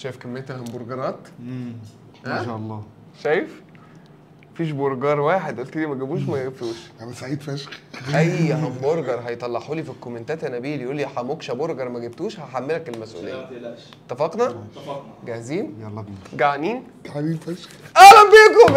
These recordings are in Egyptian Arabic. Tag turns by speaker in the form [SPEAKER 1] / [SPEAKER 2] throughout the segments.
[SPEAKER 1] شايف كميه الهمبرجرات
[SPEAKER 2] ما
[SPEAKER 1] ها؟
[SPEAKER 2] شاء الله
[SPEAKER 1] شايف مفيش برجر واحد قلت لي ما جابوش ما جابوش
[SPEAKER 3] انا سعيد فشخ
[SPEAKER 1] اي همبرجر هيطلعوا لي في الكومنتات يا نبيل يقول لي حموكشه برجر ما جبتوش هحملك المسؤوليه
[SPEAKER 4] ما تقلقش
[SPEAKER 1] اتفقنا
[SPEAKER 4] اتفقنا
[SPEAKER 1] جاهزين
[SPEAKER 2] يلا بينا
[SPEAKER 1] جعانين
[SPEAKER 3] حبيبي فشخ
[SPEAKER 1] اهلا بيكم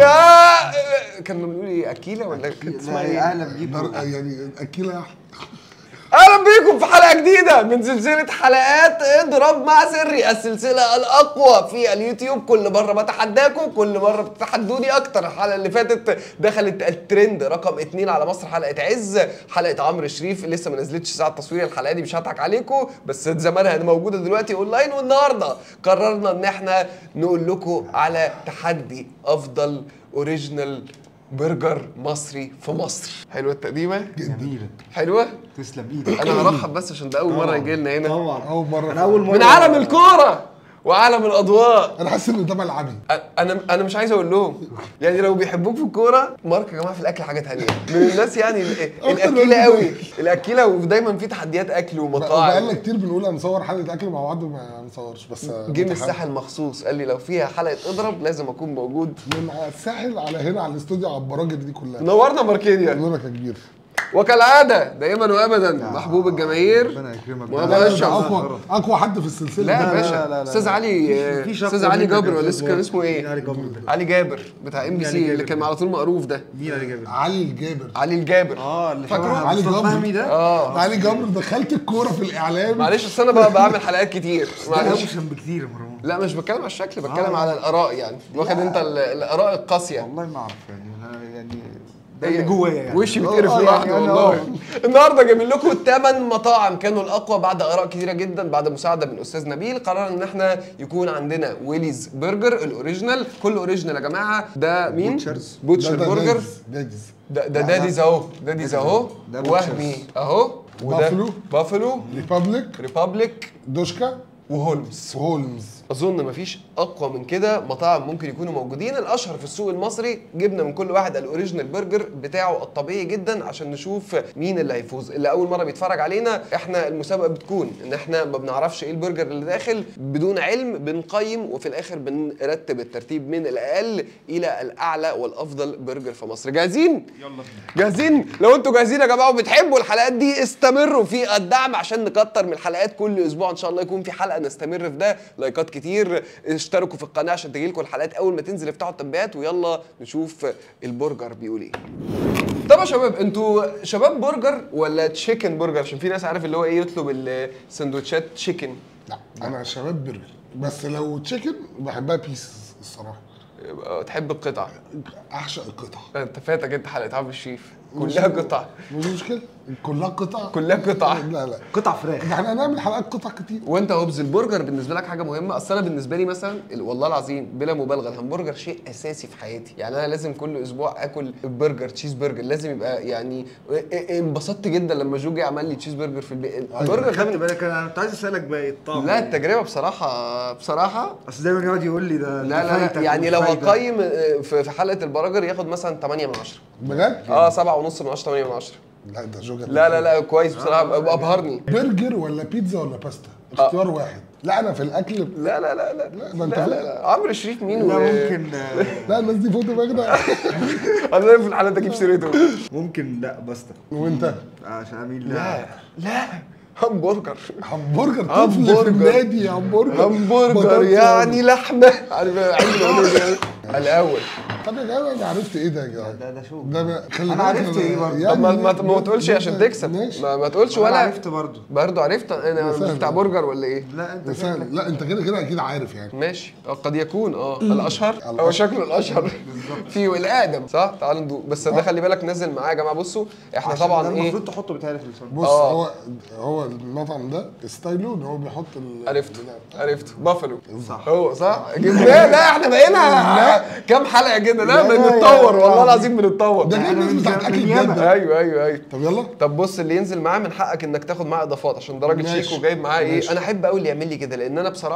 [SPEAKER 1] يا كانوا بيقولوا ايه اكيله ولا كانت اسمها ايه
[SPEAKER 2] اهلا بيكم
[SPEAKER 3] در- يعني اكيله يا أحمد.
[SPEAKER 1] اهلا بيكم في حلقه جديده من سلسله حلقات اضرب مع سري السلسله الاقوى في اليوتيوب كل مره بتحداكم كل مره بتتحدوني اكتر الحلقه اللي فاتت دخلت الترند رقم اتنين على مصر حلقه عز حلقه عمرو شريف لسه ما نزلتش ساعه تصوير الحلقه دي مش هضحك عليكم بس زمانها موجوده دلوقتي اونلاين والنهارده قررنا ان احنا نقول لكم على تحدي افضل اوريجينال برجر مصري في مصر حلوه التقديمه
[SPEAKER 2] جميله
[SPEAKER 1] حلوه
[SPEAKER 2] تسلم ايدك
[SPEAKER 1] انا هرحب بس عشان ده اول مره يجي لنا هنا
[SPEAKER 2] طبعا
[SPEAKER 3] اول مره
[SPEAKER 2] انا اول مره
[SPEAKER 1] من عالم الكوره وعالم الاضواء
[SPEAKER 3] انا حاسس ان ده ملعبي
[SPEAKER 1] أ- انا انا مش عايز اقول لهم يعني لو بيحبوك في الكوره مارك يا جماعه في الاكل حاجه تانية من الناس يعني ال- الاكيله قوي الاكيله ودايما في تحديات اكل
[SPEAKER 3] بقالنا
[SPEAKER 1] ومطاعم
[SPEAKER 3] كتير بنقول هنصور حلقه اكل مع بعض وما نصورش بس
[SPEAKER 1] جه من الساحل مخصوص قال لي لو فيها حلقه اضرب لازم اكون موجود
[SPEAKER 3] من على الساحل على هنا على الاستوديو على البراجر دي كلها
[SPEAKER 1] نورنا ماركيديا
[SPEAKER 3] نورك يا كبير
[SPEAKER 1] وكالعاده دائما وابدا محبوب الجماهير
[SPEAKER 2] ربنا يكرمك
[SPEAKER 1] وما
[SPEAKER 3] لا، لا،
[SPEAKER 1] بقاش
[SPEAKER 3] ده
[SPEAKER 1] شرف.
[SPEAKER 3] اقوى اقوى حد في السلسله
[SPEAKER 1] لا يا
[SPEAKER 2] لا،
[SPEAKER 1] باشا
[SPEAKER 2] لا، لا،
[SPEAKER 1] استاذ
[SPEAKER 2] لا.
[SPEAKER 1] علي
[SPEAKER 2] مفيش
[SPEAKER 1] استاذ
[SPEAKER 2] أقوى
[SPEAKER 1] علي
[SPEAKER 2] منك
[SPEAKER 1] جابر
[SPEAKER 2] يا
[SPEAKER 1] ولا
[SPEAKER 2] أستاذ
[SPEAKER 1] كان اسمه
[SPEAKER 2] مين
[SPEAKER 1] ايه؟
[SPEAKER 2] علي جابر ده؟
[SPEAKER 1] علي جابر بتاع ام بي
[SPEAKER 2] مين
[SPEAKER 1] سي
[SPEAKER 2] علي
[SPEAKER 1] اللي
[SPEAKER 2] جابر
[SPEAKER 1] كان
[SPEAKER 2] ده؟
[SPEAKER 1] على طول مقروف ده
[SPEAKER 2] مين علي جابر
[SPEAKER 3] علي الجابر
[SPEAKER 1] علي الجابر
[SPEAKER 2] اه اللي
[SPEAKER 1] فاكره؟
[SPEAKER 2] شبه
[SPEAKER 3] علي
[SPEAKER 2] مصطفى
[SPEAKER 3] جابر.
[SPEAKER 2] فهمي ده
[SPEAKER 1] اه
[SPEAKER 3] علي جابر دخلت الكوره في الاعلام
[SPEAKER 1] معلش اصل انا بقى بعمل حلقات كتير
[SPEAKER 2] ده
[SPEAKER 1] معلش
[SPEAKER 2] اوشن بكتير يا مروان
[SPEAKER 1] لا مش بتكلم على الشكل بتكلم
[SPEAKER 2] آه.
[SPEAKER 1] على الاراء يعني واخد انت ال- الاراء القاسيه
[SPEAKER 2] والله ما اعرف يعني انا يعني ده
[SPEAKER 1] هي
[SPEAKER 2] اللي جوايا يعني
[SPEAKER 1] وشي
[SPEAKER 2] آه،
[SPEAKER 1] بيتقرف
[SPEAKER 2] آه،
[SPEAKER 1] لوحده
[SPEAKER 2] يعني أنا
[SPEAKER 1] والله
[SPEAKER 2] آه.
[SPEAKER 1] النهارده جايبين لكم ثمان مطاعم كانوا الاقوى بعد اراء كتيره جدا بعد مساعده من استاذ نبيل قررنا ان احنا يكون عندنا ويليز برجر الاوريجينال كل اوريجينال يا جماعه ده مين
[SPEAKER 2] بوتشرز.
[SPEAKER 1] بوتشر
[SPEAKER 3] ده- ده
[SPEAKER 1] برجر
[SPEAKER 3] جايز- جايز
[SPEAKER 1] ده ده داديز اهو داديز اهو
[SPEAKER 2] ده بوتشرز.
[SPEAKER 1] وهمي اهو وده
[SPEAKER 3] بافلو.
[SPEAKER 1] بافلو
[SPEAKER 3] ريبابليك
[SPEAKER 1] ريبابليك
[SPEAKER 3] دوشكا
[SPEAKER 1] وهولمز
[SPEAKER 3] وهولمز
[SPEAKER 1] اظن مفيش اقوى من كده مطاعم ممكن يكونوا موجودين الاشهر في السوق المصري جبنا من كل واحد الاوريجينال برجر بتاعه الطبيعي جدا عشان نشوف مين اللي هيفوز اللي اول مره بيتفرج علينا احنا المسابقه بتكون ان احنا ما بنعرفش ايه البرجر اللي داخل بدون علم بنقيم وفي الاخر بنرتب الترتيب من الاقل الى الاعلى والافضل برجر في مصر جاهزين
[SPEAKER 2] يلا بينا
[SPEAKER 1] جاهزين لو انتوا جاهزين يا جماعه وبتحبوا الحلقات دي استمروا في الدعم عشان نكتر من الحلقات كل اسبوع ان شاء الله يكون في حلقه نستمر في ده لايكات كتير اشتركوا في القناه عشان تجيلكم الحلقات اول ما تنزل افتحوا التنبيهات ويلا نشوف البرجر بيقول ايه طب يا شباب انتوا شباب برجر ولا تشيكن برجر عشان في ناس عارف اللي هو ايه يطلب السندوتشات تشيكن
[SPEAKER 3] لا انا شباب برجر بس لو تشيكن بحبها بيس الصراحه
[SPEAKER 1] يبقى تحب القطع
[SPEAKER 3] اعشق القطع
[SPEAKER 1] انت فاتك انت حلقه عبد الشيف كلها قطع
[SPEAKER 3] مش مشكله كلها قطع
[SPEAKER 1] كلها قطع
[SPEAKER 3] لا لا
[SPEAKER 2] قطع فراخ
[SPEAKER 3] احنا هنعمل حلقات قطع كتير
[SPEAKER 1] وانت هوبز البرجر بالنسبه لك حاجه مهمه اصل انا بالنسبه لي مثلا ال- والله العظيم بلا مبالغه الهمبرجر شيء اساسي في حياتي يعني انا لازم كل اسبوع اكل برجر تشيز برجر لازم يبقى يعني ا- ا- انبسطت جدا لما جوجي عمل لي تشيز برجر في البيت البرجر
[SPEAKER 2] خدت
[SPEAKER 1] ده
[SPEAKER 2] بالك انا كنت عايز اسالك بقى ايه الطعم
[SPEAKER 1] لا التجربه بصراحه بصراحه
[SPEAKER 2] اصل دايما يقعد يقول لي ده
[SPEAKER 1] لا لا, لا يعني لو هقيم اه، في في حلقه البرجر ياخد مثلا 8 من 10
[SPEAKER 3] بجد؟
[SPEAKER 1] اه 7 ونص من 10 8 من 10
[SPEAKER 3] لا ده جوجر
[SPEAKER 1] لا لا لا كويس بصراحه ابهرني
[SPEAKER 3] برجر ولا بيتزا ولا باستا؟ اختيار واحد لا انا في الاكل
[SPEAKER 1] لا لا لا لا
[SPEAKER 3] لا، ده انت
[SPEAKER 1] لا, لا,
[SPEAKER 3] فاهم.
[SPEAKER 1] لا. عمرو شريف مين
[SPEAKER 2] لا
[SPEAKER 1] و-
[SPEAKER 2] ممكن آه،
[SPEAKER 3] لا الناس دي فوتو بقى كده
[SPEAKER 1] انا دايما في الحلقات اجيب سيرته
[SPEAKER 2] ممكن لا باستا
[SPEAKER 3] وانت
[SPEAKER 2] عشان اميل
[SPEAKER 1] لا لا همبرجر
[SPEAKER 3] همبرجر طفل
[SPEAKER 1] همبرجر.
[SPEAKER 3] في النادي همبرجر
[SPEAKER 1] همبرجر
[SPEAKER 3] بطاطس
[SPEAKER 1] يعني لحمه عارف عايز الاغنيه دي الاول
[SPEAKER 3] طب يا جماعه انا عرفت ايه ده يا جدعان
[SPEAKER 2] ده ده شو
[SPEAKER 3] ده ما- خلي
[SPEAKER 2] أنا
[SPEAKER 3] بالك
[SPEAKER 2] عرفت إيه برضه.
[SPEAKER 3] يعني
[SPEAKER 1] طب ما, ما, ما تقولش عشان تكسب
[SPEAKER 3] ماشي
[SPEAKER 1] ما, ما تقولش
[SPEAKER 2] ولا
[SPEAKER 1] ولا
[SPEAKER 2] عرفت برضه
[SPEAKER 1] برضه عرفت انا
[SPEAKER 3] سهل.
[SPEAKER 1] بتاع برجر ولا ايه
[SPEAKER 2] لا انت
[SPEAKER 3] بس
[SPEAKER 2] شكلك
[SPEAKER 3] أنا- لا انت كده كده اكيد عارف يعني
[SPEAKER 1] ماشي آه، قد يكون اه الاشهر هو
[SPEAKER 3] الأشهر.
[SPEAKER 1] شكله الاشهر في الادم صح تعالوا ندوق بس ده خلي بالك نزل معايا يا جماعه بصوا احنا
[SPEAKER 2] عشان
[SPEAKER 1] طبعا
[SPEAKER 2] ده
[SPEAKER 1] ايه
[SPEAKER 2] المفروض تحطه بيتهيألي في اللسان
[SPEAKER 3] بص
[SPEAKER 1] آه.
[SPEAKER 3] هو هو المطعم ده ستايله ان هو بيحط ال
[SPEAKER 1] عرفته
[SPEAKER 3] بتاع.
[SPEAKER 1] عرفته بافلو
[SPEAKER 2] صح.
[SPEAKER 1] هو صح جبناه لا احنا بقينا كام حلقه كده لا
[SPEAKER 3] لا، لا،
[SPEAKER 1] بنتطور
[SPEAKER 3] يا-
[SPEAKER 1] والله العظيم بنتطور
[SPEAKER 3] ده غير
[SPEAKER 2] أنا
[SPEAKER 3] الناس
[SPEAKER 2] من
[SPEAKER 3] بتاعت
[SPEAKER 2] زمان-
[SPEAKER 3] اكل
[SPEAKER 2] من ياما.
[SPEAKER 3] جده
[SPEAKER 1] ايوه ايوه ايوه
[SPEAKER 3] طب يلا
[SPEAKER 1] طب بص اللي ينزل معاه من حقك انك تاخد معاه اضافات عشان ده راجل
[SPEAKER 3] ماشي.
[SPEAKER 1] شيك وجايب معاه ايه
[SPEAKER 3] ماشي.
[SPEAKER 1] انا احب قوي اللي يعمل لي كده لان انا بصراحه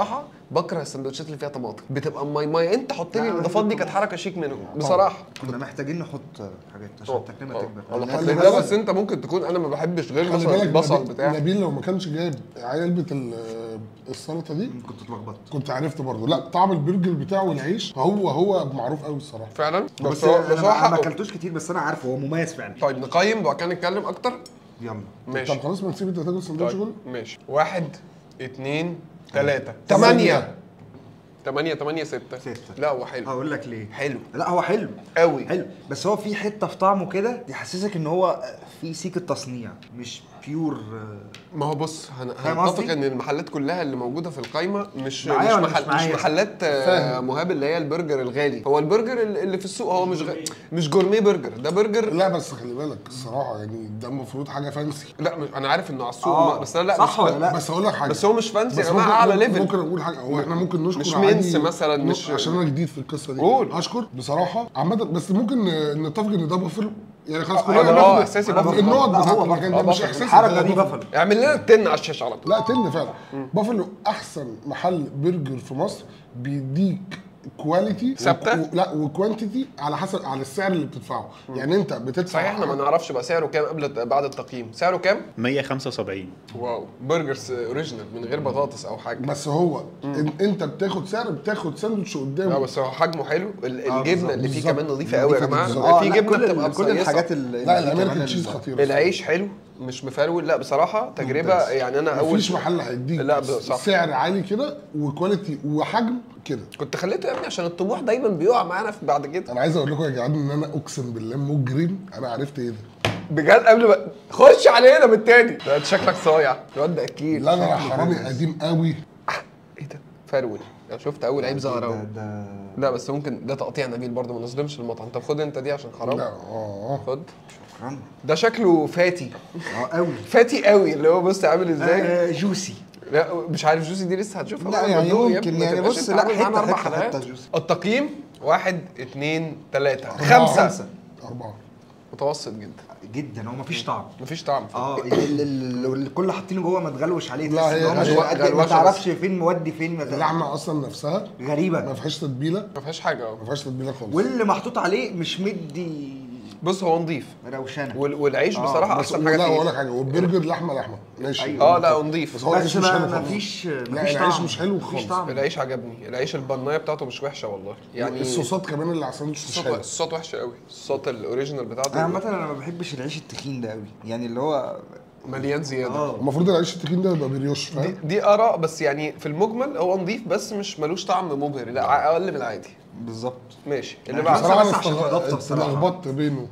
[SPEAKER 1] بكره السندوتشات اللي فيها طماطم بتبقى ماي ماي انت حط لي
[SPEAKER 2] لا،
[SPEAKER 1] الاضافات دي كانت حركه شيك منهم بصراحه
[SPEAKER 2] كنا محتاجين نحط حاجات عشان التكريمه تكبر
[SPEAKER 1] والله
[SPEAKER 3] خلي
[SPEAKER 1] حطيت
[SPEAKER 3] بالك-
[SPEAKER 1] ده بس انت ممكن تكون انا ما بحبش غير
[SPEAKER 3] خلي
[SPEAKER 1] مثلا
[SPEAKER 3] بالك
[SPEAKER 1] البصل
[SPEAKER 3] نبيل-
[SPEAKER 1] بتاع
[SPEAKER 3] نبيل لو ما كانش جايب علبه ال- السلطه دي
[SPEAKER 2] كنت اتلخبطت
[SPEAKER 3] كنت عرفت برضه لا طعم البرجر بتاعه والعيش هو هو معروف قوي الصراحه
[SPEAKER 1] فعلا
[SPEAKER 2] بس
[SPEAKER 1] بس هو بس هو
[SPEAKER 2] انا ما
[SPEAKER 1] حقه
[SPEAKER 2] اكلتوش كتير بس انا عارفه هو مميز فعلا
[SPEAKER 1] طيب نقيم وبعد كده نتكلم اكتر
[SPEAKER 2] يلا
[SPEAKER 1] ماشي
[SPEAKER 3] طب خلاص ما نسيب انت تاكل السندوتش
[SPEAKER 1] طيب
[SPEAKER 3] كله
[SPEAKER 1] ماشي واحد اتنين تلاتة
[SPEAKER 3] تمانية.
[SPEAKER 1] تمانية تمانية تمانية ستة
[SPEAKER 2] ستة.
[SPEAKER 1] لا هو حلو
[SPEAKER 2] هقول لك ليه
[SPEAKER 1] حلو
[SPEAKER 2] لا هو حلو
[SPEAKER 1] قوي
[SPEAKER 2] حلو بس هو في حته في طعمه كده يحسسك ان هو في سيك التصنيع مش بيور
[SPEAKER 1] ما هو بص هن-
[SPEAKER 2] فاهم
[SPEAKER 1] هنتفق
[SPEAKER 2] قصدي؟
[SPEAKER 1] ان المحلات كلها اللي موجوده في القايمه مش
[SPEAKER 2] معايا
[SPEAKER 1] مش,
[SPEAKER 2] ولا
[SPEAKER 1] محل
[SPEAKER 2] مش
[SPEAKER 1] مش
[SPEAKER 2] معايا؟
[SPEAKER 1] محلات آه،
[SPEAKER 3] فاهم.
[SPEAKER 1] مهاب اللي هي البرجر الغالي هو البرجر ال- اللي في السوق هو مش غ... مش جورميه برجر ده برجر
[SPEAKER 3] لا بس خلي بالك الصراحه يعني ده المفروض حاجه فانسي
[SPEAKER 1] لا مش انا عارف انه على السوق
[SPEAKER 2] آه،
[SPEAKER 1] بس لا لا
[SPEAKER 2] صح
[SPEAKER 1] مش
[SPEAKER 2] ولا لا؟
[SPEAKER 3] بس اقول لك حاجه
[SPEAKER 1] بس هو مش فانسي يا
[SPEAKER 3] بس
[SPEAKER 1] جماعه
[SPEAKER 3] ممكن-
[SPEAKER 1] اعلى
[SPEAKER 3] ممكن-
[SPEAKER 1] ليفل
[SPEAKER 3] ممكن اقول حاجه هو احنا ممكن نشكر
[SPEAKER 1] مش
[SPEAKER 3] عادي-
[SPEAKER 1] منس مثلاً،
[SPEAKER 3] ن-
[SPEAKER 1] مش-
[SPEAKER 3] عشان انا جديد في القصه دي
[SPEAKER 1] قول.
[SPEAKER 3] اشكر بصراحه عامه بس ممكن نتفق ان ده بافل يعني خلاص
[SPEAKER 1] آه،
[SPEAKER 3] كلنا
[SPEAKER 1] آه،
[SPEAKER 3] بناخد
[SPEAKER 1] احساسي
[SPEAKER 3] النقط
[SPEAKER 1] بافل.
[SPEAKER 2] لا،
[SPEAKER 3] بتاعت
[SPEAKER 2] هو
[SPEAKER 3] المكان
[SPEAKER 1] بافل.
[SPEAKER 3] ده مش
[SPEAKER 1] آه،
[SPEAKER 3] احساسي
[SPEAKER 2] الحركه
[SPEAKER 3] ده
[SPEAKER 2] دي
[SPEAKER 3] بافل.
[SPEAKER 2] بافلو
[SPEAKER 1] اعمل لنا التن على الشاشه على طول
[SPEAKER 3] لا تن فعلا بافلو احسن محل برجر في مصر بيديك كواليتي
[SPEAKER 1] ثابتة؟
[SPEAKER 3] و- لا وكوانتيتي على حسب على السعر اللي بتدفعه يعني انت بتدفع
[SPEAKER 1] صحيح احنا ما نعرفش بقى سعره كام قبل بعد التقييم سعره كام
[SPEAKER 4] 175
[SPEAKER 1] واو برجرز اوريجينال من غير بطاطس او حاجه
[SPEAKER 3] بس هو إن انت بتاخد سعر بتاخد ساندوتش
[SPEAKER 1] لا
[SPEAKER 3] قدامه
[SPEAKER 1] بس هو حجمه حلو ال-
[SPEAKER 2] آه،
[SPEAKER 1] الجبنه اللي فيه
[SPEAKER 3] بالظبط.
[SPEAKER 1] كمان نظيفه قوي يا
[SPEAKER 3] نظيفة
[SPEAKER 1] جماعه
[SPEAKER 3] بالظبط.
[SPEAKER 1] في جبنه
[SPEAKER 2] كل
[SPEAKER 1] بتبقى
[SPEAKER 2] ال- كل
[SPEAKER 1] مصيصة.
[SPEAKER 2] الحاجات اللي
[SPEAKER 3] لا
[SPEAKER 2] اللي
[SPEAKER 3] الامريكان
[SPEAKER 2] كمان
[SPEAKER 3] تشيز
[SPEAKER 2] ال-
[SPEAKER 3] خطير
[SPEAKER 1] العيش حلو مش مفرول لا بصراحه تجربه
[SPEAKER 2] ممتاز.
[SPEAKER 1] يعني انا اول
[SPEAKER 3] مفيش محل هيديك
[SPEAKER 1] لا، ب- صح.
[SPEAKER 3] سعر عالي كده وكواليتي وحجم كده
[SPEAKER 1] كنت خليته يا ابني عشان الطموح دايما بيقع معانا في بعد كده
[SPEAKER 3] انا عايز اقول لكم يا جدعان ان انا اقسم بالله مجرم انا عرفت ايه ده
[SPEAKER 1] بجد قبل ما خش علينا بالتاني ده انت شكلك صايع الواد ده اكيد
[SPEAKER 3] لا انا حرامي قديم قوي
[SPEAKER 1] ايه ده فرول لو شفت اول عيب ظهر
[SPEAKER 2] ده,
[SPEAKER 1] اهو
[SPEAKER 2] ده
[SPEAKER 1] لا بس ممكن ده تقطيع نبيل برضه ما نظلمش المطعم طب خد انت دي عشان
[SPEAKER 3] لا
[SPEAKER 1] حرام
[SPEAKER 3] اه
[SPEAKER 1] خد
[SPEAKER 2] شكرا
[SPEAKER 1] ده شكله فاتي
[SPEAKER 2] اه قوي
[SPEAKER 1] فاتي قوي اللي هو بص عامل ازاي
[SPEAKER 2] آه، جوسي
[SPEAKER 1] لا مش عارف جوسي دي لسه هتشوفها
[SPEAKER 2] لا،
[SPEAKER 1] بقى
[SPEAKER 2] يعني
[SPEAKER 1] بالضوء يا
[SPEAKER 2] ممكن،
[SPEAKER 1] ابني، ما
[SPEAKER 2] يعني
[SPEAKER 1] تبقاش
[SPEAKER 2] بص،
[SPEAKER 1] انت
[SPEAKER 2] لا،
[SPEAKER 1] عامل معانا
[SPEAKER 2] حتة-
[SPEAKER 1] اربع
[SPEAKER 2] حتة-
[SPEAKER 1] حلقات
[SPEAKER 2] حتة جوسي.
[SPEAKER 1] التقييم واحد اتنين تلاتة
[SPEAKER 3] أربعة.
[SPEAKER 1] خمسة
[SPEAKER 3] أربعة
[SPEAKER 1] متوسط جدا
[SPEAKER 2] جدا هو مفيش طعم
[SPEAKER 1] مفيش طعم
[SPEAKER 2] اه ال- ال- ال- اللي كل حاطينه جوه متغلوش عليه
[SPEAKER 3] لا،
[SPEAKER 2] تحس
[SPEAKER 3] هي
[SPEAKER 2] إن هو مش
[SPEAKER 3] غلوة-
[SPEAKER 2] قد-
[SPEAKER 1] غلوشة
[SPEAKER 2] ما
[SPEAKER 1] بس.
[SPEAKER 2] تعرفش فين مودي فين ما تعرفش.
[SPEAKER 3] اللحمه اصلا نفسها ما
[SPEAKER 2] غريبه
[SPEAKER 3] فيهاش تتبيله
[SPEAKER 1] ما فيهاش حاجة اه
[SPEAKER 3] ما فيهاش تتبيله خالص
[SPEAKER 2] واللي محطوط عليه مش مدي
[SPEAKER 1] بص هو نضيف
[SPEAKER 2] روشنه
[SPEAKER 1] وال- والعيش
[SPEAKER 2] آه،
[SPEAKER 1] بصراحة
[SPEAKER 3] بس
[SPEAKER 1] أحسن حاجة
[SPEAKER 3] لا اقول لك
[SPEAKER 1] فيه
[SPEAKER 3] حاجه والبرجر لحمه لحمه ماشي
[SPEAKER 2] أيوة.
[SPEAKER 1] اه لا نضيف
[SPEAKER 3] بس هو العيش
[SPEAKER 2] بس
[SPEAKER 3] مش
[SPEAKER 2] ما
[SPEAKER 3] حلو خالص
[SPEAKER 2] مفيش
[SPEAKER 3] لا
[SPEAKER 2] مفيش
[SPEAKER 3] العيش
[SPEAKER 2] طعم
[SPEAKER 3] مش حلو
[SPEAKER 2] مفيش
[SPEAKER 3] خالص
[SPEAKER 2] طعم
[SPEAKER 1] العيش عجبني العيش البنايه بتاعته مش وحشه والله يعني
[SPEAKER 3] الصوصات كمان اللي على الساندوتش مش
[SPEAKER 1] الصوت
[SPEAKER 3] حلو
[SPEAKER 1] الصوت وحشه قوي الصوت الاوريجينال
[SPEAKER 2] انا
[SPEAKER 1] بتاعته
[SPEAKER 2] عامه انا ما بحبش العيش التخين ده قوي يعني اللي هو
[SPEAKER 1] مليان زياده
[SPEAKER 2] اه
[SPEAKER 3] المفروض العيش التخين ده يبقى بريوش
[SPEAKER 1] دي,
[SPEAKER 3] فاهم
[SPEAKER 1] دي اراء بس يعني في المجمل هو نضيف بس مش ملوش طعم مبهر لا ع- اقل من العادي
[SPEAKER 2] بالظبط
[SPEAKER 1] ماشي اللي
[SPEAKER 2] يعني
[SPEAKER 1] بعده
[SPEAKER 3] بصراحه
[SPEAKER 2] بس
[SPEAKER 3] انا
[SPEAKER 2] عشان
[SPEAKER 3] استغ-
[SPEAKER 2] نضافته بصراحة.
[SPEAKER 3] اتلخبطت بينه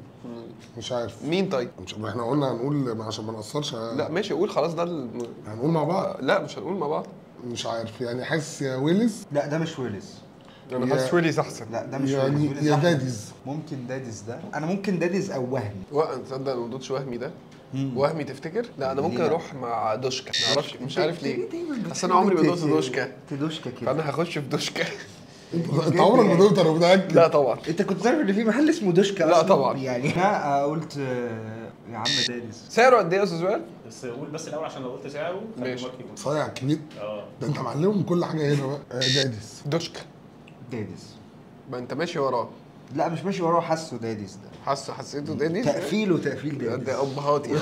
[SPEAKER 3] مش عارف
[SPEAKER 1] مين طيب
[SPEAKER 3] مش احنا قلنا هنقول عشان ما نقصرش
[SPEAKER 1] لا ماشي قول خلاص ده الم...
[SPEAKER 3] هنقول مع بعض
[SPEAKER 1] لا مش هنقول مع بعض
[SPEAKER 3] مش عارف يعني حاسس يا ويلز
[SPEAKER 2] لا ده مش ويلز
[SPEAKER 1] انا
[SPEAKER 3] يا-
[SPEAKER 1] حاسس ويليز احسن
[SPEAKER 2] لا ده مش
[SPEAKER 3] يعني
[SPEAKER 2] ويلز. ويلز
[SPEAKER 3] يا
[SPEAKER 2] أحلى.
[SPEAKER 3] داديز
[SPEAKER 2] ممكن داديز ده انا ممكن داديز او وهمي
[SPEAKER 1] وقت تصدق انا ما دوتش وهمي ده وهمي تفتكر؟ لا انا ممكن
[SPEAKER 2] ليه لا؟
[SPEAKER 1] اروح مع دوشكا ما اعرفش مش عارف ليه
[SPEAKER 2] دايماً
[SPEAKER 1] بس
[SPEAKER 2] بتحب
[SPEAKER 1] انا عمري ما
[SPEAKER 2] ت-
[SPEAKER 1] دوت
[SPEAKER 2] ت-
[SPEAKER 1] دوشكا
[SPEAKER 2] تدوشكا كده
[SPEAKER 1] فانا هخش في دوشكا
[SPEAKER 3] انت عمرك ما دوت انا متاكد
[SPEAKER 1] لا طبعا
[SPEAKER 2] انت كنت تعرف ان في محل اسمه دوشكا
[SPEAKER 1] لا
[SPEAKER 2] أصلاً؟
[SPEAKER 1] طبعا.
[SPEAKER 2] يعني انا قلت آه، يا عم داديز
[SPEAKER 1] سعره قد ايه يا استاذ وائل؟
[SPEAKER 4] بس قول بس الاول عشان لو قلت سعره خلي
[SPEAKER 1] ماشي.
[SPEAKER 4] المارك يكون
[SPEAKER 3] صايع كبير
[SPEAKER 4] اه
[SPEAKER 3] ده انت معلمهم كل حاجه هنا بقى آه، داديز
[SPEAKER 1] دوشكا
[SPEAKER 2] داديز
[SPEAKER 1] ما انت ماشي وراه
[SPEAKER 2] لا مش ماشي وراه حاسه داديز ده
[SPEAKER 1] حاسه حسيته ده دي
[SPEAKER 2] تقفيله تقفيل داديز
[SPEAKER 1] ده ابهات يعني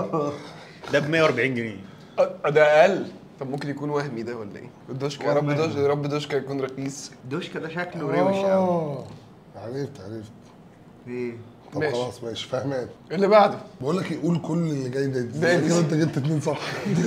[SPEAKER 4] ده ب 140 جنيه
[SPEAKER 1] أه، ده اقل طب ممكن يكون وهمي ده ولا ايه؟ الدوشكا يا رب
[SPEAKER 2] وهمي.
[SPEAKER 1] دوش يا رب دوشكا يكون رخيص
[SPEAKER 2] دوشكا ده شكله روش قوي
[SPEAKER 3] اه عرفت عرفت
[SPEAKER 2] ايه
[SPEAKER 3] طب
[SPEAKER 1] ماشي.
[SPEAKER 3] خلاص ماشي فاهمان
[SPEAKER 1] اللي بعده
[SPEAKER 3] بقول لك ايه قول كل اللي جاي داديز
[SPEAKER 1] داديز.
[SPEAKER 3] كده انت جبت اتنين صح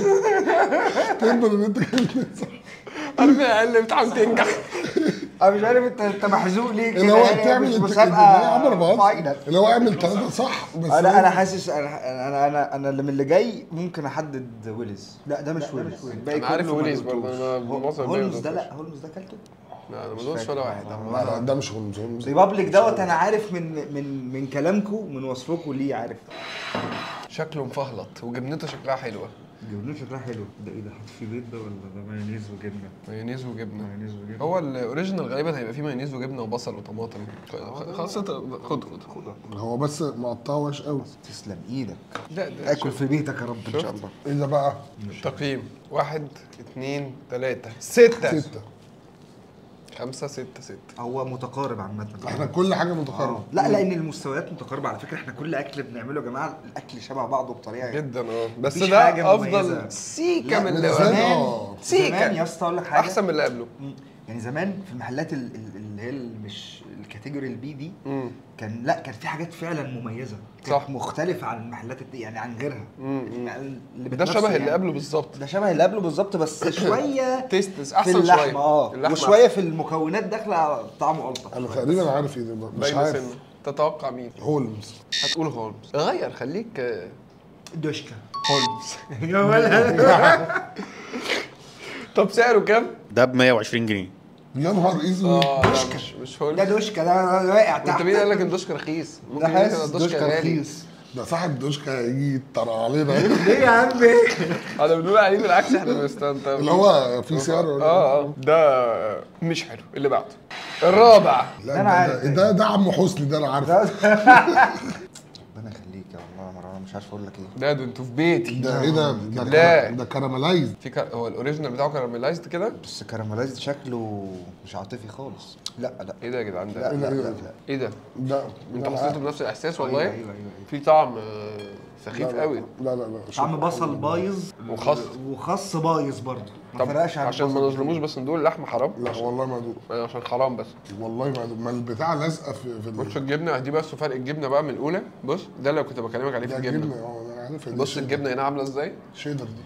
[SPEAKER 3] تقدر ان انت جبت اتنين صح
[SPEAKER 1] عارف اقل بتحاول تنجح
[SPEAKER 2] انا مش عارف انت انت محزوق ليه كده
[SPEAKER 3] اللي هو
[SPEAKER 2] يعني
[SPEAKER 3] تعمل
[SPEAKER 2] مش
[SPEAKER 3] انت
[SPEAKER 2] مسابقه
[SPEAKER 3] يا عم انا بهزر
[SPEAKER 2] فاينل
[SPEAKER 3] اللي هو اعمل ثلاثه صح بس
[SPEAKER 2] انا انا حاسس انا انا انا انا اللي من اللي جاي ممكن احدد ويلز لا ده مش ويلز الباقي
[SPEAKER 1] أنا عارف
[SPEAKER 2] كله ما
[SPEAKER 1] ويلز
[SPEAKER 2] دقتوش.
[SPEAKER 1] برضه، أنا
[SPEAKER 2] هو-
[SPEAKER 1] معظم الباقي ما
[SPEAKER 2] هولمز ده
[SPEAKER 1] دقتوش.
[SPEAKER 2] لا هولمز ده اكلته
[SPEAKER 1] لا انا ما
[SPEAKER 2] مش
[SPEAKER 1] دوتش
[SPEAKER 2] فاكر.
[SPEAKER 1] ولا واحد
[SPEAKER 3] لا لا ده مش هولمز هولمز
[SPEAKER 2] ريبابليك دوت انا عارف من من من كلامكم من وصفكم ليه عارف
[SPEAKER 1] شكله مفهلط وجبنته شكلها حلوه
[SPEAKER 2] جبنه شكلها حلو ده ايه ده حاطط فيه بيض ده ولا ده مايونيز وجبنه
[SPEAKER 1] مايونيز وجبنه
[SPEAKER 2] مايونيز وجبنه
[SPEAKER 1] هو الاوريجينال غالبا هيبقى فيه مايونيز وجبنه وبصل وطماطم خلاص انت خد خد
[SPEAKER 3] هو بس مقطعه وحش قوي
[SPEAKER 2] تسلم ايدك
[SPEAKER 1] لا ده
[SPEAKER 2] اكل في بيتك يا رب ان شاء
[SPEAKER 1] شفت؟
[SPEAKER 2] الله
[SPEAKER 3] ايه ده بقى
[SPEAKER 1] تقييم واحد اتنين تلاتة ستة
[SPEAKER 3] ستة
[SPEAKER 1] خمسة ستة ستة
[SPEAKER 2] هو متقارب عامه
[SPEAKER 3] احنا كل حاجه
[SPEAKER 2] آه.
[SPEAKER 3] متقاربه
[SPEAKER 2] لا لان المستويات متقاربه على فكره احنا كل اكل بنعمله يا جماعه الاكل شبه بعضه بطريقه
[SPEAKER 1] جدا اه بس
[SPEAKER 2] مفيش
[SPEAKER 1] ده
[SPEAKER 2] حاجة
[SPEAKER 1] افضل
[SPEAKER 2] مميزة.
[SPEAKER 1] سيكا
[SPEAKER 2] لا،
[SPEAKER 1] من
[SPEAKER 3] من
[SPEAKER 1] اللي
[SPEAKER 3] زمان.
[SPEAKER 1] قبله
[SPEAKER 3] آه.
[SPEAKER 1] سيكا.
[SPEAKER 2] زمان يا اسطى اقول لك حاجه
[SPEAKER 1] احسن من اللي قبله
[SPEAKER 2] مم. يعني زمان في المحلات ال- ال- اللي هي ال- مش الكاتيجوري البي دي
[SPEAKER 1] مم.
[SPEAKER 2] كان لا كان في حاجات فعلا مميزه كانت
[SPEAKER 1] صح.
[SPEAKER 2] مختلفه عن المحلات الت- يعني عن غيرها
[SPEAKER 1] مم.
[SPEAKER 2] يعني اللي
[SPEAKER 1] ده
[SPEAKER 2] بتنافسه
[SPEAKER 1] شبه اللي
[SPEAKER 2] يعني.
[SPEAKER 1] قبله بالظبط
[SPEAKER 2] ده شبه اللي قبله بالظبط بس شويه
[SPEAKER 1] تيستس
[SPEAKER 2] في
[SPEAKER 1] احسن
[SPEAKER 2] اللحمه
[SPEAKER 1] شويه
[SPEAKER 2] اه
[SPEAKER 1] اللحمة
[SPEAKER 2] وشويه في المكونات داخله طعمه الطف
[SPEAKER 3] انا
[SPEAKER 2] شوية.
[SPEAKER 3] تقريبا عارف ايه ده بقى. مش
[SPEAKER 1] باينه
[SPEAKER 3] عارف
[SPEAKER 1] سنه تتوقع مين
[SPEAKER 3] هولمز
[SPEAKER 1] هتقول هولمز غير خليك آه،
[SPEAKER 2] دوشكا
[SPEAKER 1] هولمز
[SPEAKER 2] يا ولد
[SPEAKER 1] طب سعره كام؟
[SPEAKER 4] ده ب 120 جنيه
[SPEAKER 3] يا نهار اسود
[SPEAKER 1] اه لا مش مش
[SPEAKER 2] ده
[SPEAKER 1] هولمز
[SPEAKER 2] دوشكا ده واقع
[SPEAKER 1] انت
[SPEAKER 2] تحت
[SPEAKER 1] مين قال لك ان دوشكا رخيص؟
[SPEAKER 2] ده
[SPEAKER 1] ممكن يكون
[SPEAKER 2] حاسس
[SPEAKER 1] الدوشكا
[SPEAKER 2] دوشكا
[SPEAKER 1] غالي
[SPEAKER 2] رخيص
[SPEAKER 3] ده صاحب دوشكا هيجي يطرع علينا
[SPEAKER 2] ليه يا عم
[SPEAKER 1] انا بنقول عليه بالعكس احنا بنستمتع
[SPEAKER 3] اللي هو في سعر ولا
[SPEAKER 1] اه اه ده مش حلو اللي بعده الرابع
[SPEAKER 3] لا
[SPEAKER 2] ده أنا
[SPEAKER 3] ده,
[SPEAKER 2] عارف.
[SPEAKER 3] ده, ده, ده عم حسني ده انا عارفه
[SPEAKER 2] ربنا يخليك يا والله يا مروان مش عارف اقول لك ايه
[SPEAKER 1] ده ده انتوا في بيتي
[SPEAKER 3] ده ايه ده ده,
[SPEAKER 1] لا.
[SPEAKER 3] كرا- ده كراملايز
[SPEAKER 1] في كار... هو الاوريجينال بتاعه كاراميلايزد كده
[SPEAKER 2] بس كراميلايزد شكله مش عاطفي خالص لا لا
[SPEAKER 1] ايه ده يا جدعان
[SPEAKER 2] لا
[SPEAKER 1] ده
[SPEAKER 2] لا لا, لا.
[SPEAKER 1] ايه ده
[SPEAKER 3] ده
[SPEAKER 1] انت
[SPEAKER 3] ده
[SPEAKER 1] حسيته بنفس الاحساس والله
[SPEAKER 2] أيوة، أيوة، أيوة، أيوة.
[SPEAKER 1] في طعم آه، سخيف
[SPEAKER 3] لا،
[SPEAKER 1] قوي
[SPEAKER 3] لا لا لا
[SPEAKER 2] طعم بصل بايظ
[SPEAKER 1] وخس.
[SPEAKER 2] وخس بايظ برضه ما
[SPEAKER 1] طب
[SPEAKER 2] فرقش عن
[SPEAKER 1] عشان ما
[SPEAKER 2] البصل.
[SPEAKER 1] نظلموش بس ندول اللحمه حرام
[SPEAKER 3] لا والله ما ادوق
[SPEAKER 1] آه، عشان حرام بس
[SPEAKER 3] والله ما ادوق ما البتاع لازقه في في
[SPEAKER 1] بص
[SPEAKER 3] ال-
[SPEAKER 1] الجبنه دي بس فرق الجبنه بقى من الاولى بص ده اللي كنت بكلمك عليه في
[SPEAKER 3] ده
[SPEAKER 1] الجبنه
[SPEAKER 3] جبنه اه انا عارف إن
[SPEAKER 1] بص
[SPEAKER 3] شيدر.
[SPEAKER 1] الجبنه هنا عامله ازاي
[SPEAKER 3] شيدر دي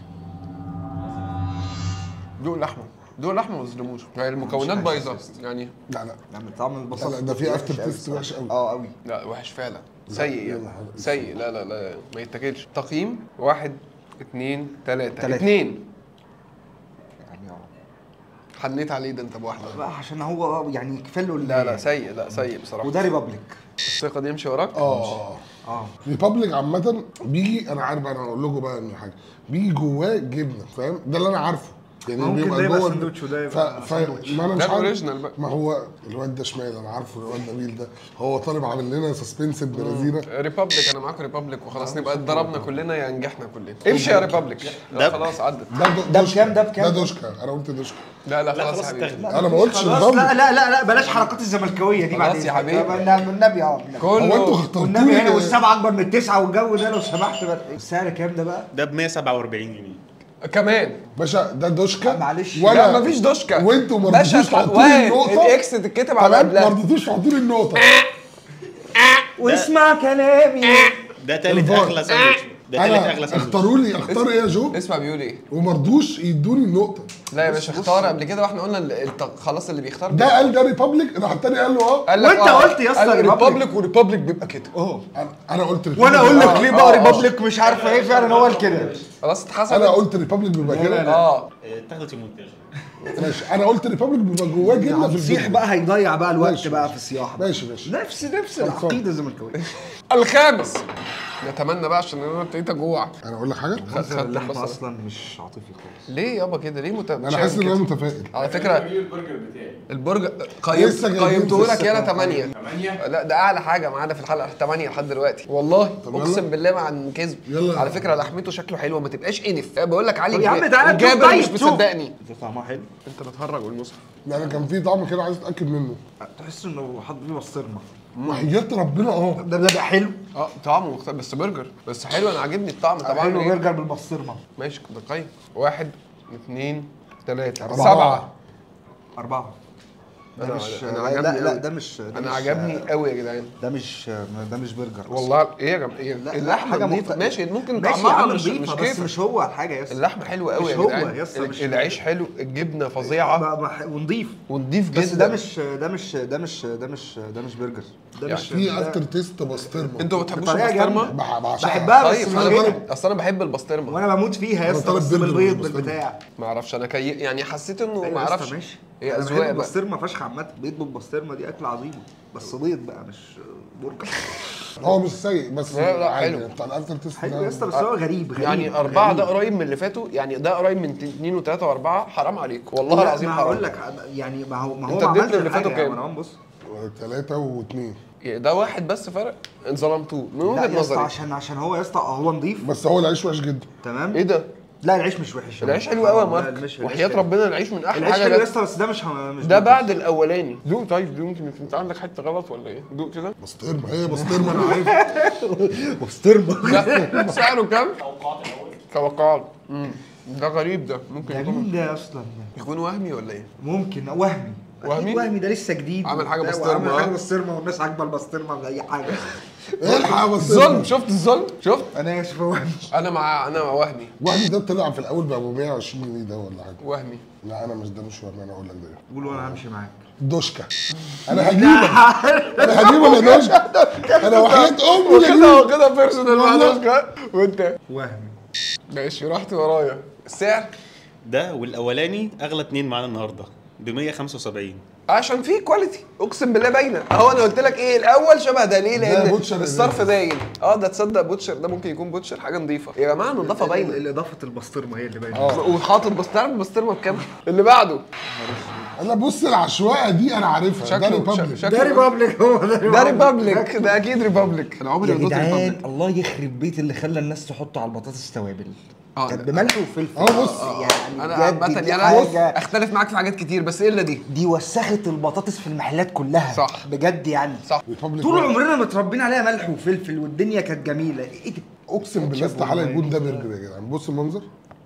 [SPEAKER 1] دوق اللحمه دوق اللحمه ما تظلموش هي المكونات بايظه يعني
[SPEAKER 3] لا لا
[SPEAKER 2] لا من طعم البصل
[SPEAKER 3] لا، لا، ده في
[SPEAKER 2] وحش
[SPEAKER 3] after
[SPEAKER 2] أوي
[SPEAKER 3] taste
[SPEAKER 2] الصراحة.
[SPEAKER 3] وحش أوي.
[SPEAKER 2] اه قوي
[SPEAKER 1] لا وحش فعلا سيء
[SPEAKER 3] يلا
[SPEAKER 1] يعني
[SPEAKER 3] حبيبي.
[SPEAKER 1] سيء لا لا لا ما يتاكلش تقييم واحد اتنين تلاته
[SPEAKER 2] تلاتة.
[SPEAKER 1] اتنين
[SPEAKER 2] يعني اه
[SPEAKER 1] حنيت عليه ده انت بواحده
[SPEAKER 2] بقى عشان هو يعني كفايه له
[SPEAKER 1] لا لا سيء لا سيء بصراحه
[SPEAKER 2] وده ريبابليك
[SPEAKER 1] الثقه دي يمشي وراك
[SPEAKER 3] اه
[SPEAKER 2] اه
[SPEAKER 3] ريبابليك عامة بيجي انا عارف انا هقول لكم بقى ان حاجة بيجي جواه جبنة فاهم ده اللي انا عارفه يعني
[SPEAKER 2] ممكن
[SPEAKER 3] بيبقى
[SPEAKER 2] ده يبقى
[SPEAKER 3] جوه
[SPEAKER 2] ساندوتش وده
[SPEAKER 3] ف...
[SPEAKER 2] يبقى
[SPEAKER 3] ف...
[SPEAKER 2] ساندوتش.
[SPEAKER 3] ما انا
[SPEAKER 1] ده
[SPEAKER 3] مش عارف
[SPEAKER 1] الأوريجينال بقى.
[SPEAKER 3] ما هو الواد ده شمال انا عارفه الواد نبيل ده هو طالب عامل لنا سسبنس ابن لذينه
[SPEAKER 1] ريبابليك انا معاكم ريبابليك وخلاص نبقى اتضربنا كلنا يا نجحنا كلنا امشي يا ريبابليك لا
[SPEAKER 4] ده-
[SPEAKER 1] خلاص عدت
[SPEAKER 3] ده دو-
[SPEAKER 2] ده
[SPEAKER 3] دوشكا.
[SPEAKER 2] بكام؟ ده بكام؟
[SPEAKER 3] ده دوشكا انا قلت دوشكا
[SPEAKER 1] لا لا
[SPEAKER 4] لا
[SPEAKER 1] خلاص يا
[SPEAKER 4] خلاص
[SPEAKER 1] حبيبي
[SPEAKER 4] اتاخد
[SPEAKER 3] انا ما قلتش
[SPEAKER 2] خلاص لا
[SPEAKER 3] ريبابليك
[SPEAKER 2] لا لا لا بلاش حركات الزملكاويه دي
[SPEAKER 1] خلاص
[SPEAKER 2] بعد
[SPEAKER 1] يا حبيبي.
[SPEAKER 2] والنبي اه والنبي.
[SPEAKER 3] هو انتوا
[SPEAKER 1] كله
[SPEAKER 3] اخترتوا
[SPEAKER 2] والنبي هنا
[SPEAKER 3] لي
[SPEAKER 2] والسبعه اكبر من التسعه والجو ده لو سمحت بقى السعر كام ده بقى؟
[SPEAKER 4] ده ب 147 جنيه
[SPEAKER 1] كمان
[SPEAKER 3] باشا ده دوشكا
[SPEAKER 2] لا، معلش.
[SPEAKER 1] لا مفيش دوشكا
[SPEAKER 3] وانتوا ما
[SPEAKER 1] باشا
[SPEAKER 3] رضيتوش تحطوا لي
[SPEAKER 1] وائل،
[SPEAKER 3] النقطة
[SPEAKER 1] الاكس تتكتب على
[SPEAKER 3] تمام ما
[SPEAKER 1] قبلها
[SPEAKER 3] رضيتوش تحطوا لي النقطة
[SPEAKER 2] واسمع كلامي
[SPEAKER 4] ده تالت
[SPEAKER 3] الفار.
[SPEAKER 4] اغلى ساندوتش ده تالت
[SPEAKER 3] انا
[SPEAKER 4] اغلى ساندوتش
[SPEAKER 3] اختاروا لي اختار ايه يا جو
[SPEAKER 1] اسمع بيقول ايه
[SPEAKER 3] وما رضوش يدوني النقطة
[SPEAKER 1] لا يا باشا اختار قبل كده واحنا قلنا ال- الت- خلاص اللي بيختار
[SPEAKER 3] ده قال ده ريبابليك راح التاني قال له اه
[SPEAKER 1] قال لك
[SPEAKER 2] وانت قلت يا اسطى
[SPEAKER 1] قال
[SPEAKER 2] ريبابليك.
[SPEAKER 1] ريبابليك وريبابليك بيبقى كده
[SPEAKER 2] اه
[SPEAKER 3] أنا- انا قلت
[SPEAKER 2] وانا
[SPEAKER 3] ريبابليك
[SPEAKER 2] اقول
[SPEAKER 3] آه.
[SPEAKER 2] لك ليه
[SPEAKER 1] آه،
[SPEAKER 2] بقى
[SPEAKER 1] آه.
[SPEAKER 2] ريبابليك مش عارفه ايه فعلا هو كده
[SPEAKER 1] خلاص اتحسبت
[SPEAKER 3] انا قلت ريبابليك بيبقى كده
[SPEAKER 1] اه
[SPEAKER 4] اتاخدت المونتاج
[SPEAKER 3] ماشي انا قلت ريبابليك بيبقى جواه جبنه في
[SPEAKER 2] الفسيح
[SPEAKER 3] الفيديو
[SPEAKER 2] بقى هيضيع بقى الوقت
[SPEAKER 3] ماشي،
[SPEAKER 2] بقى
[SPEAKER 3] ماشي.
[SPEAKER 2] في الصياح
[SPEAKER 3] ماشي ماشي
[SPEAKER 2] نفس نفس
[SPEAKER 3] خلصان.
[SPEAKER 2] العقيده الزملكاويه
[SPEAKER 1] الخامس نتمنى بقى عشان انا ابتديت اجوع
[SPEAKER 3] انا اقول لك حاجه
[SPEAKER 1] خدت
[SPEAKER 2] اللحمه
[SPEAKER 1] البصل.
[SPEAKER 2] اصلا مش عاطفي خالص
[SPEAKER 1] ليه يابا كده ليه مت...
[SPEAKER 3] انا حاسس ان انا متفائل
[SPEAKER 1] على فكره
[SPEAKER 5] البرجر بتاعي
[SPEAKER 1] البرجر قيمت
[SPEAKER 3] لسه جايبين
[SPEAKER 1] قيمته
[SPEAKER 3] في
[SPEAKER 1] لك يالا
[SPEAKER 3] السفرة.
[SPEAKER 1] 8
[SPEAKER 5] 8
[SPEAKER 1] لا ده اعلى حاجه معانا في الحلقه 8 لحد دلوقتي والله
[SPEAKER 3] طب يلا.
[SPEAKER 1] اقسم بالله مع عن كذب
[SPEAKER 3] يلا.
[SPEAKER 1] على فكره لحمته شكله حلو ما تبقاش انف بقول لك علي
[SPEAKER 2] طب يا عم
[SPEAKER 1] جا-
[SPEAKER 2] تعالى نشوف
[SPEAKER 1] جابر
[SPEAKER 2] طيب،
[SPEAKER 1] مش
[SPEAKER 2] شوف.
[SPEAKER 1] مصدقني
[SPEAKER 2] ده طعمها حلو
[SPEAKER 1] انت بتهرج والمصحف
[SPEAKER 3] لا انا كان في طعم كده عايز اتاكد منه
[SPEAKER 2] تحس انه حاط فيه بسطرمه
[SPEAKER 3] وحياة ربنا اه
[SPEAKER 2] ده ده بقى حلو
[SPEAKER 1] اه طعمه مختلف بس برجر بس حلو انا عاجبني الطعم طبعا
[SPEAKER 2] حلو
[SPEAKER 1] إيه؟
[SPEAKER 2] برجر بالبسطرمه
[SPEAKER 1] ماشي ده قيم واحد اثنين ثلاثة
[SPEAKER 3] أربعة.
[SPEAKER 1] سبعة
[SPEAKER 2] اربعه ده
[SPEAKER 1] أنا-
[SPEAKER 2] مش
[SPEAKER 1] أنا
[SPEAKER 2] لا
[SPEAKER 1] عجبني
[SPEAKER 2] لا
[SPEAKER 1] أوي.
[SPEAKER 2] ده مش ده
[SPEAKER 1] انا
[SPEAKER 2] مش-
[SPEAKER 1] عجبني قوي يا جدعان
[SPEAKER 2] ده مش ده مش برجر أصلاً.
[SPEAKER 1] والله ايه يا جماعه إيه؟
[SPEAKER 2] لا
[SPEAKER 1] اللحمه
[SPEAKER 2] حاجه
[SPEAKER 1] نظيفة.
[SPEAKER 2] مختلفة.
[SPEAKER 1] ماشي ممكن
[SPEAKER 2] ماشي يا
[SPEAKER 1] طعمها
[SPEAKER 2] عم
[SPEAKER 1] مش
[SPEAKER 2] نضيفة،
[SPEAKER 1] مش
[SPEAKER 2] بس
[SPEAKER 1] كيف
[SPEAKER 2] مش هو الحاجه يا اسطى
[SPEAKER 1] اللحمه حلوه قوي
[SPEAKER 2] مش
[SPEAKER 1] يا
[SPEAKER 2] هو
[SPEAKER 1] جدعان
[SPEAKER 2] يا اسطى،
[SPEAKER 1] ال-
[SPEAKER 2] مش-
[SPEAKER 1] العيش حلو الجبنه فظيعه
[SPEAKER 2] ما- ما- ونضيف
[SPEAKER 1] ونضيف جدا
[SPEAKER 2] بس ده مش ده مش ده مش ده مش ده مش برجر ده
[SPEAKER 1] يعني
[SPEAKER 2] مش
[SPEAKER 3] في
[SPEAKER 2] ده-
[SPEAKER 3] افتر تيست بسطرمه
[SPEAKER 1] انتوا ما بتحبوش
[SPEAKER 2] بطريقة
[SPEAKER 1] البسطرمه
[SPEAKER 2] جامدة.
[SPEAKER 3] بح- بعشقها
[SPEAKER 2] بحبها بس
[SPEAKER 1] طيب
[SPEAKER 2] من
[SPEAKER 1] انا
[SPEAKER 2] غير
[SPEAKER 1] بحب اصل انا بحب البسطرمه
[SPEAKER 2] وانا بموت فيها يا
[SPEAKER 3] أنا
[SPEAKER 2] اسطى
[SPEAKER 3] طالب
[SPEAKER 2] بس
[SPEAKER 3] برجر
[SPEAKER 2] بالبيض
[SPEAKER 3] بالبسطرمة.
[SPEAKER 2] بالبتاع
[SPEAKER 1] ما اعرفش انا كي يعني حسيت انه
[SPEAKER 2] أيوة
[SPEAKER 1] ما
[SPEAKER 2] يا اسطى
[SPEAKER 1] اعرفش
[SPEAKER 2] ماشي.
[SPEAKER 1] هي
[SPEAKER 2] أنا
[SPEAKER 1] اذواق
[SPEAKER 2] بحب
[SPEAKER 1] بقى
[SPEAKER 2] البسطرمه فشخ عامه بيض بالبسطرمه دي اكل عظيم بس بيض بقى مش برجر
[SPEAKER 3] هو مش سيء بس
[SPEAKER 1] لا، لا،
[SPEAKER 3] عادي.
[SPEAKER 1] حلو.
[SPEAKER 3] بتاع الافتر تيست
[SPEAKER 2] حلو
[SPEAKER 3] ده-
[SPEAKER 2] يا اسطى بس هو غريب غريب
[SPEAKER 1] يعني أربعة ده
[SPEAKER 2] غريب.
[SPEAKER 1] قريب من اللي فاتوا يعني ده قريب من اتنين وتلاتة وأربعة حرام عليك والله
[SPEAKER 2] لا،
[SPEAKER 1] العظيم
[SPEAKER 2] ما
[SPEAKER 1] حرام
[SPEAKER 2] هقول لك يعني ما هو ما هو
[SPEAKER 1] أنت
[SPEAKER 2] ما
[SPEAKER 1] اديت
[SPEAKER 2] عملش
[SPEAKER 1] له اللي فاتوا
[SPEAKER 2] حاجة يا
[SPEAKER 1] كام؟
[SPEAKER 2] مروان بص
[SPEAKER 3] ثلاثة واثنين
[SPEAKER 1] يعني ده واحد بس فرق ظلمتوه من
[SPEAKER 2] لا
[SPEAKER 1] وجهة
[SPEAKER 2] يا اسطى
[SPEAKER 1] نظري
[SPEAKER 2] عشان عشان هو يا اسطى هو نضيف
[SPEAKER 3] بس هو العيش وحش جدا
[SPEAKER 2] تمام
[SPEAKER 1] ايه ده؟
[SPEAKER 2] لا العيش مش وحش
[SPEAKER 1] العيش حلو قوي يا
[SPEAKER 2] لا،
[SPEAKER 1] مارك
[SPEAKER 2] العيش-
[SPEAKER 1] وحياه
[SPEAKER 2] العيش حلو.
[SPEAKER 1] ربنا العيش من احلى
[SPEAKER 2] العيش
[SPEAKER 1] حاجه
[SPEAKER 2] حلو يا
[SPEAKER 1] ده,
[SPEAKER 2] اسطى بس ده مش ه- مش
[SPEAKER 1] ده
[SPEAKER 2] بيض.
[SPEAKER 1] بعد الاولاني دوق طيب دوق يمكن انت عندك حته غلط ولا ايه دوق كده
[SPEAKER 3] بسطرمه هي بسطرمه انا عارف
[SPEAKER 2] بسطرمه
[SPEAKER 1] لا سعره كام توقعات امم ده غريب ده ممكن
[SPEAKER 2] ده
[SPEAKER 1] يكون
[SPEAKER 2] مين ده اصلا
[SPEAKER 1] يكون وهمي ولا ايه
[SPEAKER 2] ممكن وهمي
[SPEAKER 1] وهمي؟
[SPEAKER 2] أكيد وهمي ده لسه جديد
[SPEAKER 1] عامل حاجة
[SPEAKER 2] لا،
[SPEAKER 1] بسطرمة،
[SPEAKER 2] عامل حاجه
[SPEAKER 1] ها؟
[SPEAKER 2] بسطرمه والناس عاجبه البسطرمه ولا اي حاجه
[SPEAKER 3] الحق يا بسطرمه
[SPEAKER 1] ظلم شفت الظلم شفت
[SPEAKER 2] انا اسف يا وهمي
[SPEAKER 1] انا مع انا مع وهمي
[SPEAKER 3] واحد ده طلع في الاول ب 420 جنيه ده ولا حاجه
[SPEAKER 1] وهمي
[SPEAKER 3] لا انا مش ده مش وهم انا اقول لك ده إيه.
[SPEAKER 2] قول وانا همشي معاك
[SPEAKER 3] دوشكا انا هجيبك انا هجيبك يا دوشكا انا وحياة امي
[SPEAKER 1] وكده
[SPEAKER 3] لا
[SPEAKER 1] وكده بيرسونال مع
[SPEAKER 3] والله.
[SPEAKER 1] دوشكا وانت
[SPEAKER 2] وهمي
[SPEAKER 1] ماشي رحت ورايا السعر
[SPEAKER 4] ده والاولاني اغلى اتنين معانا النهارده ب 175
[SPEAKER 1] عشان في كواليتي اقسم بالله باينه اهو انا قلت لك ايه الاول شبه ده ليه
[SPEAKER 3] ده
[SPEAKER 1] لان
[SPEAKER 3] بوتشر
[SPEAKER 1] الصرف
[SPEAKER 3] اللي
[SPEAKER 1] باين اه ده تصدق بوتشر ده ممكن يكون بوتشر حاجه نظيفه يا جماعه النظافه باينه
[SPEAKER 2] الاضافه البسطرمه هي اللي باينه
[SPEAKER 3] اه
[SPEAKER 1] وحاطط بس تعرف البسطرمه بكام اللي بعده
[SPEAKER 3] انا بص العشوائيه دي انا عارفها ده
[SPEAKER 1] شكله
[SPEAKER 3] ريبابليك
[SPEAKER 1] شكله
[SPEAKER 2] ده ريبابليك هو ده
[SPEAKER 1] ده ريبابليك ده اكيد ريبابليك انا عمري
[SPEAKER 2] يا
[SPEAKER 1] ما دوت
[SPEAKER 2] جدعان
[SPEAKER 1] ريبابليك
[SPEAKER 2] الله يخرب بيت اللي خلى الناس تحط على البطاطس توابل
[SPEAKER 1] آه،
[SPEAKER 2] كانت
[SPEAKER 1] لا.
[SPEAKER 2] بملح وفلفل
[SPEAKER 3] اه بص
[SPEAKER 2] يعني
[SPEAKER 1] انا
[SPEAKER 2] بجد
[SPEAKER 1] عامه
[SPEAKER 2] دي
[SPEAKER 1] يعني
[SPEAKER 2] حاجة-
[SPEAKER 1] انا اختلف معاك في حاجات كتير بس الا دي
[SPEAKER 2] دي وسخت البطاطس في المحلات كلها
[SPEAKER 1] صح.
[SPEAKER 2] بجد يعني
[SPEAKER 1] صح
[SPEAKER 3] ريبابليك
[SPEAKER 2] طول عمرنا متربيين عليها ملح وفلفل والدنيا كانت جميله ايه ده؟
[SPEAKER 3] اقسم بالله استحاله يكون ده برجر يا جدعان بص المنظر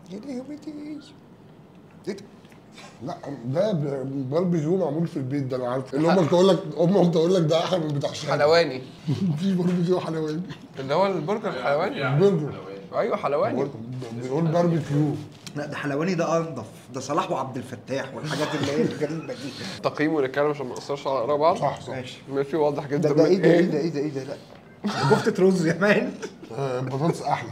[SPEAKER 3] لا ده ب- باربيكيو معمول في البيت ده انا عارف اللي هم تقول لك امهم تقول لك ده احلى من بتاع الشارع
[SPEAKER 1] حلواني
[SPEAKER 3] في باربيكيو حلواني
[SPEAKER 1] اللي هو البرجر الحلواني
[SPEAKER 3] برجر
[SPEAKER 1] ايوه حلواني
[SPEAKER 3] بيقول باربيكيو
[SPEAKER 2] لا ده حلواني ده انضف ده صلاح وعبد الفتاح والحاجات اللي هي الغريبه دي
[SPEAKER 1] تقييم ونتكلم عشان ما نقصرش على بعض
[SPEAKER 3] صح صح
[SPEAKER 2] ماشي
[SPEAKER 1] ماشي واضح جدا
[SPEAKER 2] ده ده
[SPEAKER 1] من
[SPEAKER 2] ايه ده ايه ده ايه ده ايه ده لا كفته رز يا مان
[SPEAKER 3] آه، البطاطس احلى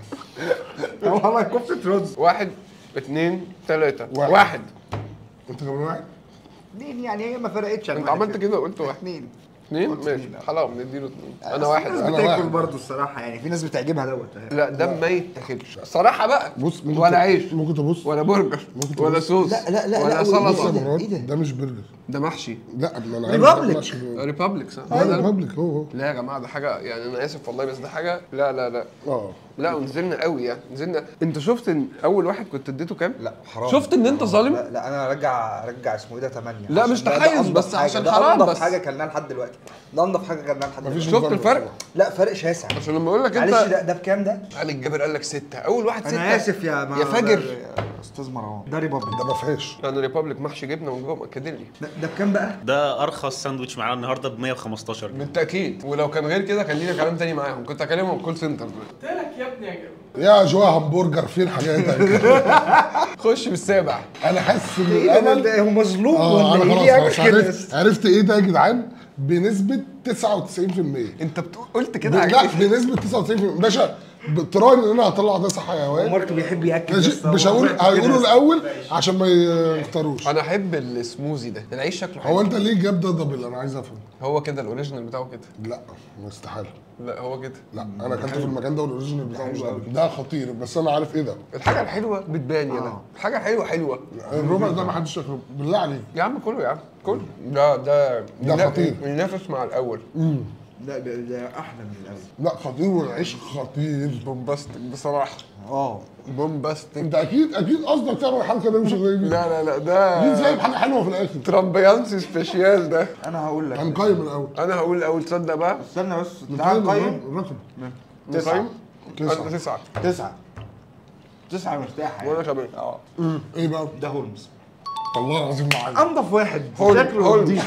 [SPEAKER 2] والله كفته رز
[SPEAKER 1] واحد اثنين ثلاثة
[SPEAKER 3] واحد.
[SPEAKER 1] واحد
[SPEAKER 3] انت كمان واحد
[SPEAKER 2] اتنين يعني هي ما فرقتش
[SPEAKER 1] انت عملت كده وقلت واحد
[SPEAKER 2] اتنين
[SPEAKER 1] اثنين
[SPEAKER 2] قلت
[SPEAKER 1] ماشي
[SPEAKER 2] اتنين،
[SPEAKER 1] حلاوة بنديله اثنين انا
[SPEAKER 2] في
[SPEAKER 1] واحد
[SPEAKER 2] ناس
[SPEAKER 3] أنا
[SPEAKER 2] بتاكل
[SPEAKER 3] واحد.
[SPEAKER 2] برضه الصراحه يعني في ناس بتعجبها دوت
[SPEAKER 1] لا ده ما يتاكلش الصراحة بقى
[SPEAKER 3] بص ممكن
[SPEAKER 1] ولا
[SPEAKER 3] ت-
[SPEAKER 1] عيش
[SPEAKER 3] ممكن تبص
[SPEAKER 1] ولا برجر
[SPEAKER 3] ممكن
[SPEAKER 1] ولا
[SPEAKER 3] تبص.
[SPEAKER 1] صوص
[SPEAKER 2] لا، لا، لا،
[SPEAKER 1] ولا
[SPEAKER 2] لا،
[SPEAKER 3] بص يا
[SPEAKER 1] سلطة
[SPEAKER 2] ده؟
[SPEAKER 3] مراد
[SPEAKER 2] إيه ده؟
[SPEAKER 3] ده مش برجر
[SPEAKER 1] ده محشي
[SPEAKER 3] لا ما انا
[SPEAKER 2] ريبابليك.
[SPEAKER 3] عارف ده مش-
[SPEAKER 1] ريبابليك صح
[SPEAKER 3] اه
[SPEAKER 1] ده-
[SPEAKER 3] ريبابليك هو هو
[SPEAKER 1] لا يا جماعة ده حاجة يعني انا اسف والله بس ده حاجة لا لا لا
[SPEAKER 3] اه
[SPEAKER 1] لا ونزلنا قوي يعني نزلنا انت شفت ان اول واحد كنت اديته كام؟
[SPEAKER 2] لا حرام
[SPEAKER 1] شفت إن أنت ظالم؟
[SPEAKER 2] لا, لا انا ارجع ارجع اسمه ايه ده 8
[SPEAKER 1] لا، مش تحيز، بس عشان حرام
[SPEAKER 2] ده
[SPEAKER 1] بس.
[SPEAKER 2] انضف حاجه كلناها لحد دلوقتي ده انضف حاجه كلناها لحد
[SPEAKER 3] مفيش
[SPEAKER 2] دلوقتي
[SPEAKER 1] شفت
[SPEAKER 3] مقارنة
[SPEAKER 1] الفرق؟
[SPEAKER 3] بصراحة.
[SPEAKER 2] لا فرق شاسع
[SPEAKER 1] عشان لما اقول لك
[SPEAKER 2] معلش
[SPEAKER 1] انت
[SPEAKER 2] ده, ده بكام ده؟
[SPEAKER 1] علي الجابر قال لك ستة أول واحد ستة
[SPEAKER 2] انا اسف يا
[SPEAKER 1] يا فاجر
[SPEAKER 2] يا استاذ مروان ده ريبابليك
[SPEAKER 3] ده ما فيهاش
[SPEAKER 1] أنا ريبابليك محشي جبنة من جوه مأكدين لي
[SPEAKER 2] ده, ده بكام بقى؟
[SPEAKER 4] ده ارخص ساندوتش معانا النهارده ب 115 جنيه
[SPEAKER 1] بالتأكيد ولو كان غير كده كان لينا كلام تاني معاهم كنت هكلمهم كول سنتر دلوقتي
[SPEAKER 3] يا جوا همبرجر فين حاجاتك
[SPEAKER 1] خش بالسابع
[SPEAKER 3] انا حاسس ان
[SPEAKER 2] ايه ده
[SPEAKER 3] الامل
[SPEAKER 2] ده هو مظلوم
[SPEAKER 3] اه
[SPEAKER 2] ولا
[SPEAKER 3] انا
[SPEAKER 2] ايه؟
[SPEAKER 3] خلاص
[SPEAKER 2] ليه
[SPEAKER 3] خلاص
[SPEAKER 2] عامل كده؟
[SPEAKER 3] عرفت عرفت ايه ده يا جدعان بنسبه 99%
[SPEAKER 1] أنت بتقول قلت
[SPEAKER 3] ب-
[SPEAKER 1] كده
[SPEAKER 3] لا
[SPEAKER 1] عجبني.
[SPEAKER 3] بنسبه 99% باشا بتراهن ان انا هطلع ده صح حيوان
[SPEAKER 2] مارك بيحب ياكل
[SPEAKER 3] ماشي
[SPEAKER 2] بس هو
[SPEAKER 3] مش هقول
[SPEAKER 2] كده.
[SPEAKER 3] هيقولوا الاول عشان ما يختاروش
[SPEAKER 1] أنا أحب السموزي ده العيش شكله حلو
[SPEAKER 3] هو انت ليه جاب ده دبل انا عايز افهم
[SPEAKER 1] هو كده الأوريجينال بتاعه كده
[SPEAKER 3] لا استحاله
[SPEAKER 1] لا هو كده
[SPEAKER 3] لا انا اكلت في المكان ده والاوريجينال بتاعه مش دبل ده خطير بس انا عارف ايه ده
[SPEAKER 1] الحاجة الحلوة بتبان يا
[SPEAKER 2] آه.
[SPEAKER 1] الحاجة الحلوة حلوة
[SPEAKER 3] الربع ده ما حدش ياكله بالله عليك
[SPEAKER 1] يا عم كله يا عم كله ده ده
[SPEAKER 3] ده
[SPEAKER 1] ينا-
[SPEAKER 3] خطير.
[SPEAKER 1] ينافس مع الأول
[SPEAKER 2] لا ده, ده احلى من الاول
[SPEAKER 3] لا خطير والعيش خطير
[SPEAKER 1] بومباستيك بصراحة
[SPEAKER 2] اه
[SPEAKER 1] بومباستيك
[SPEAKER 3] انت اكيد اكيد قصدك تعمل الحركه دي مش زي دي
[SPEAKER 1] لا لا لا ده
[SPEAKER 3] مين زي حاجه حلوه في الاخر
[SPEAKER 1] ترامبيانسي سبيشيال ده
[SPEAKER 2] انا هقول لك
[SPEAKER 3] هنقيم الاول
[SPEAKER 1] انا هقول الاول تصدق بقى
[SPEAKER 2] استنى بس تعال
[SPEAKER 3] نقيم
[SPEAKER 2] نقيم
[SPEAKER 3] الرقم
[SPEAKER 2] تسعة.
[SPEAKER 1] نقيم
[SPEAKER 3] تسعة.
[SPEAKER 1] أنا تسعة
[SPEAKER 2] تسعة تسعة مرتاحة
[SPEAKER 1] وانا كمان
[SPEAKER 2] اه
[SPEAKER 3] ايه بقى
[SPEAKER 2] ده هولمز
[SPEAKER 3] والله العظيم ما عارف
[SPEAKER 2] انضف واحد
[SPEAKER 1] هولمز.
[SPEAKER 2] شكله
[SPEAKER 1] هولمز.
[SPEAKER 2] نضيف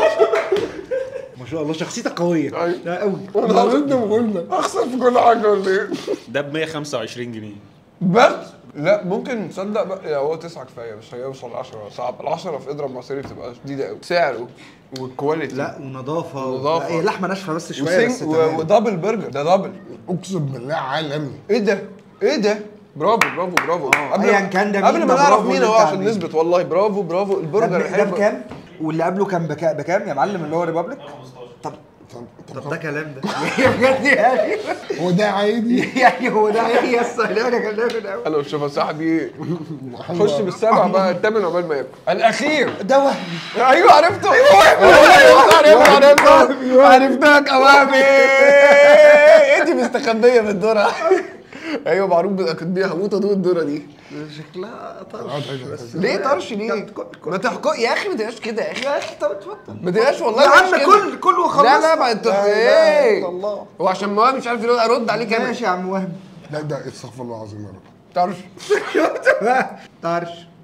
[SPEAKER 2] ما شاء الله شخصيتك قوية
[SPEAKER 1] أيوة.
[SPEAKER 2] لا قوي
[SPEAKER 1] انا هرد وقلنا اخسر في كل حاجه ولا ايه
[SPEAKER 4] ده ب 125 جنيه
[SPEAKER 1] بس لا ممكن تصدق بقى يا هو تسعة كفايه مش هيوصل 10 صعب ال 10 في اضرب مصاري بتبقى شديده قوي سعره والكواليتي
[SPEAKER 2] لا ونظافة
[SPEAKER 1] ونظافة.
[SPEAKER 2] لا، هي لحمة ناشفة بس شوية بس
[SPEAKER 1] وسنج و-
[SPEAKER 2] تمام.
[SPEAKER 1] ودبل برجر ده دبل
[SPEAKER 3] اقسم بالله عالمي
[SPEAKER 1] ايه ده ايه ده برافو برافو برافو
[SPEAKER 2] آه، أياً كان ده
[SPEAKER 1] قبل
[SPEAKER 2] مين
[SPEAKER 1] ما
[SPEAKER 2] ده
[SPEAKER 1] نعرف
[SPEAKER 2] برافو
[SPEAKER 1] مين
[SPEAKER 2] اللي
[SPEAKER 1] هو
[SPEAKER 2] أنت
[SPEAKER 1] عشان
[SPEAKER 2] عامله.
[SPEAKER 1] نثبت والله برافو برافو
[SPEAKER 2] ده
[SPEAKER 1] البرجر
[SPEAKER 2] ب- ده
[SPEAKER 1] الحلو
[SPEAKER 2] بكام؟ واللي قبله كان بكام بكام يا معلم اللي هو ريبابليك؟ طب
[SPEAKER 3] طب
[SPEAKER 2] طب ده كلام ده بجد يعني
[SPEAKER 3] هو ده عادي
[SPEAKER 2] يعني هو ده هي الصهلية انا كان من الاول
[SPEAKER 1] انا وشوف صاحبي خش بالسبع بقى الثامن عقبال ما ياكل الاخير
[SPEAKER 2] ده وهمي
[SPEAKER 1] ايوه عرفته عرفته عرفته عرفته عرفتك امامي انت مستخبيه في الدرة ايوه معروف بالاكاديميه هموت ادوق الذره دي
[SPEAKER 2] شكلها طرش
[SPEAKER 3] اقعد عيد
[SPEAKER 2] بس
[SPEAKER 1] ليه طرش ليه؟
[SPEAKER 2] كل- كل-
[SPEAKER 1] ما تحكم يا اخي ما تبقاش كده يا اخي
[SPEAKER 2] يا اخي طب اتفضل
[SPEAKER 1] ما تبقاش والله
[SPEAKER 2] يا
[SPEAKER 1] ما
[SPEAKER 2] عم
[SPEAKER 1] تبقاش
[SPEAKER 2] كل
[SPEAKER 1] كده.
[SPEAKER 2] كل وخلاص
[SPEAKER 1] لا لا ما انت
[SPEAKER 2] لا إله
[SPEAKER 1] ايه
[SPEAKER 2] إلا الله
[SPEAKER 1] هو عشان ما مش عارف يقول ارد عليك انا
[SPEAKER 2] ماشي يا عم وهم
[SPEAKER 3] لا ده استغفر الله العظيم يا رب
[SPEAKER 1] طرش
[SPEAKER 2] طرش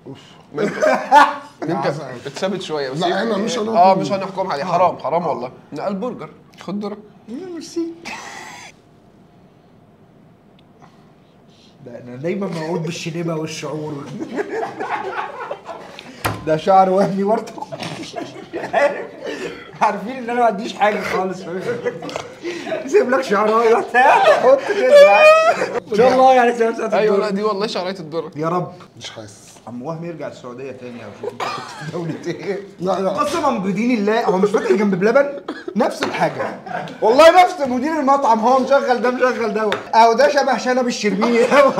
[SPEAKER 1] انت اتثبت شويه بس
[SPEAKER 3] لا،
[SPEAKER 1] إيه؟
[SPEAKER 3] احنا مش هنحكم.
[SPEAKER 1] اه مش هنحكم عليه حرام حرام والله لا البرجر خد ذره
[SPEAKER 2] ميرسي ده انا دايما موعود بالشنيبه والشعور ده شعر وهمي برضه عارفين ان انا ما عنديش حاجه خالص سيب لك شعرايه حط كده ان شاء الله يعني ساعه ساعه
[SPEAKER 1] ايوه لا
[SPEAKER 2] الدور.
[SPEAKER 1] دي والله شعريه الذره
[SPEAKER 2] يا رب
[SPEAKER 3] مش حاسس
[SPEAKER 2] عم وهمي يرجع السعوديه تاني او شوف انت كنت في دوله ايه
[SPEAKER 3] لا لا
[SPEAKER 2] قسما بدين الله هو مش فاتح جنب بلبن نفس الحاجه والله نفس مدير المطعم هو مشغل ده مشغل ده اهو ده شبه شنب الشربيني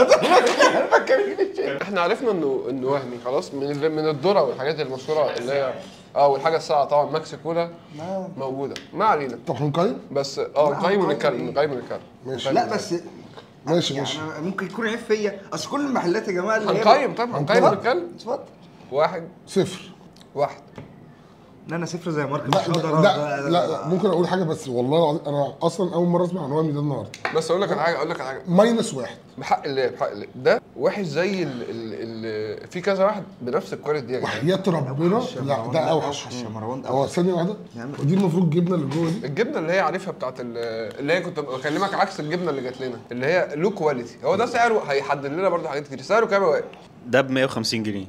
[SPEAKER 1] احنا عرفنا انه انه وهمي خلاص من ال- من الذره والحاجات المشهوره اللي هي اه والحاجه الساعه طبعا ماكس كولا موجوده ما علينا
[SPEAKER 3] طب هنقيم
[SPEAKER 1] بس اه
[SPEAKER 2] لا،
[SPEAKER 1] نقيم
[SPEAKER 2] هو
[SPEAKER 1] ونتكلم
[SPEAKER 2] إيه؟
[SPEAKER 1] نقيم ونتكلم
[SPEAKER 3] ماشي
[SPEAKER 2] لا بس
[SPEAKER 3] ماشي
[SPEAKER 2] يعني
[SPEAKER 3] ماشي
[SPEAKER 2] أنا ممكن يكون عيب فيا اصل كل المحلات يا جماعه اللي هي
[SPEAKER 1] هنقيم طبعا هنقيم
[SPEAKER 2] اتفضل.
[SPEAKER 1] ونتكلم
[SPEAKER 2] اتفضل
[SPEAKER 1] واحد
[SPEAKER 3] صفر
[SPEAKER 1] واحد
[SPEAKER 2] ان انا صفر زي مارك
[SPEAKER 3] لا
[SPEAKER 2] مش هقدر
[SPEAKER 3] لا,
[SPEAKER 2] أقعد-
[SPEAKER 3] لا, لا ممكن اقول حاجه بس والله العظيم انا اصلا اول مره اسمع عن وهمي ده النهارده
[SPEAKER 1] بس اقول لك على حاجه اقول لك على حاجه
[SPEAKER 3] ماينس واحد
[SPEAKER 1] بحق الله بحق الله ده وحش زي ال ال ال في كذا واحد بنفس الكواليتي دي يا جدعان
[SPEAKER 3] وحياة ربنا
[SPEAKER 2] أوحش يا
[SPEAKER 3] لا
[SPEAKER 2] مروان،
[SPEAKER 3] ده
[SPEAKER 2] لا،
[SPEAKER 3] اوحش
[SPEAKER 2] أوحش يا مروان، ده
[SPEAKER 3] هو
[SPEAKER 2] أوحش.
[SPEAKER 3] ثانيه واحده
[SPEAKER 2] يا عم.
[SPEAKER 3] ودي المفروض الجبنه اللي جوه دي
[SPEAKER 1] الجبنه اللي هي عارفها بتاعت ال- اللي هي كنت بكلمك عكس الجبنه اللي جات لنا اللي هي لو كواليتي هو ده سعره هيحدد لنا برضه حاجات كتير سعره كام يا وائل؟
[SPEAKER 4] ده ب 150 جنيه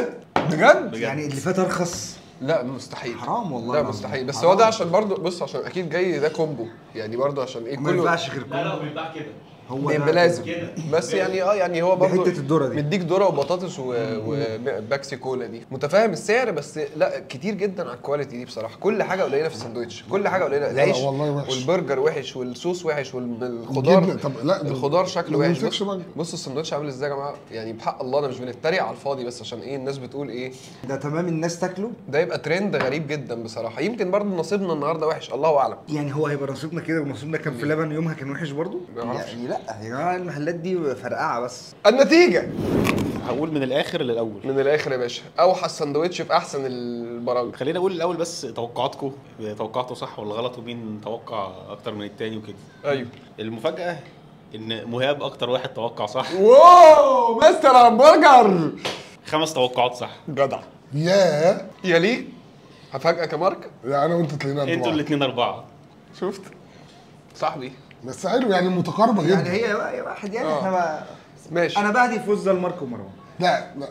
[SPEAKER 1] بجد؟
[SPEAKER 2] يعني اللي فات ارخص
[SPEAKER 1] لا مستحيل
[SPEAKER 2] حرام والله
[SPEAKER 1] لا
[SPEAKER 2] العظيم.
[SPEAKER 1] مستحيل بس
[SPEAKER 2] حرام.
[SPEAKER 1] هو ده عشان برضه بص عشان اكيد جاي ده كومبو يعني برضه عشان ايه
[SPEAKER 2] ما
[SPEAKER 1] كله
[SPEAKER 2] ينفعش غير
[SPEAKER 5] لا لا
[SPEAKER 2] كله
[SPEAKER 5] هو بيتباع كده
[SPEAKER 2] هو
[SPEAKER 1] بيبقى
[SPEAKER 2] ده
[SPEAKER 1] لازم
[SPEAKER 5] كده.
[SPEAKER 1] بس يعني اه يعني هو برضه
[SPEAKER 2] بحتة الذرة دي.
[SPEAKER 1] مديك ذره وبطاطس و- وباكسي كولا دي متفاهم السعر بس لا كتير جدا على الكواليتي دي بصراحه كل حاجه قليله في الساندوتش كل حاجه قليله
[SPEAKER 3] لا
[SPEAKER 1] العيش
[SPEAKER 3] والله وحش.
[SPEAKER 1] والبرجر وحش والصوص وحش والخضار
[SPEAKER 3] الجبنة، طب لا، ده-
[SPEAKER 1] الخضار شكله
[SPEAKER 3] ما
[SPEAKER 1] وحش
[SPEAKER 3] بيمسكش
[SPEAKER 1] بص,
[SPEAKER 3] بقى.
[SPEAKER 1] بص الساندوتش عامل ازاي يا جماعه يعني بحق الله انا مش بنتريق على الفاضي بس عشان ايه الناس بتقول ايه
[SPEAKER 2] ده تمام الناس تاكله
[SPEAKER 1] ده يبقى ترند غريب جدا بصراحه يمكن برضه نصيبنا النهارده وحش الله اعلم
[SPEAKER 2] يعني هو هيبقى نصيبنا كده ونصيبنا كان في لبن يومها كان وحش برضه
[SPEAKER 1] ما أعرفش.
[SPEAKER 2] يعني لا يا جماعه المحلات دي فرقعه بس
[SPEAKER 1] النتيجه
[SPEAKER 4] هقول من الاخر للاول
[SPEAKER 1] من الاخر يا باشا اوحش ساندوتش في احسن البراوي
[SPEAKER 4] خلينا اقول الاول بس توقعاتكم توقعتوا صح ولا غلط ومين توقع اكتر من التاني وكده
[SPEAKER 1] ايوه
[SPEAKER 4] المفاجاه ان مهاب اكتر واحد توقع صح
[SPEAKER 1] واو مستر همبرجر
[SPEAKER 4] خمس توقعات صح
[SPEAKER 1] جدع
[SPEAKER 3] ياه
[SPEAKER 1] يليه هفاجئك يا مارك
[SPEAKER 3] لا انا وانت تلاقينا
[SPEAKER 4] انتوا
[SPEAKER 3] انتوا
[SPEAKER 4] الاثنين اربعه
[SPEAKER 1] شفت صاحبي
[SPEAKER 3] بس حلو يعني متقاربه
[SPEAKER 2] يعني
[SPEAKER 3] جدا
[SPEAKER 2] هي هي واحد يعني
[SPEAKER 1] آه.
[SPEAKER 2] احنا بقى
[SPEAKER 1] ماشي
[SPEAKER 2] انا بعد يفوز ده لماركو ومروان
[SPEAKER 3] لا لا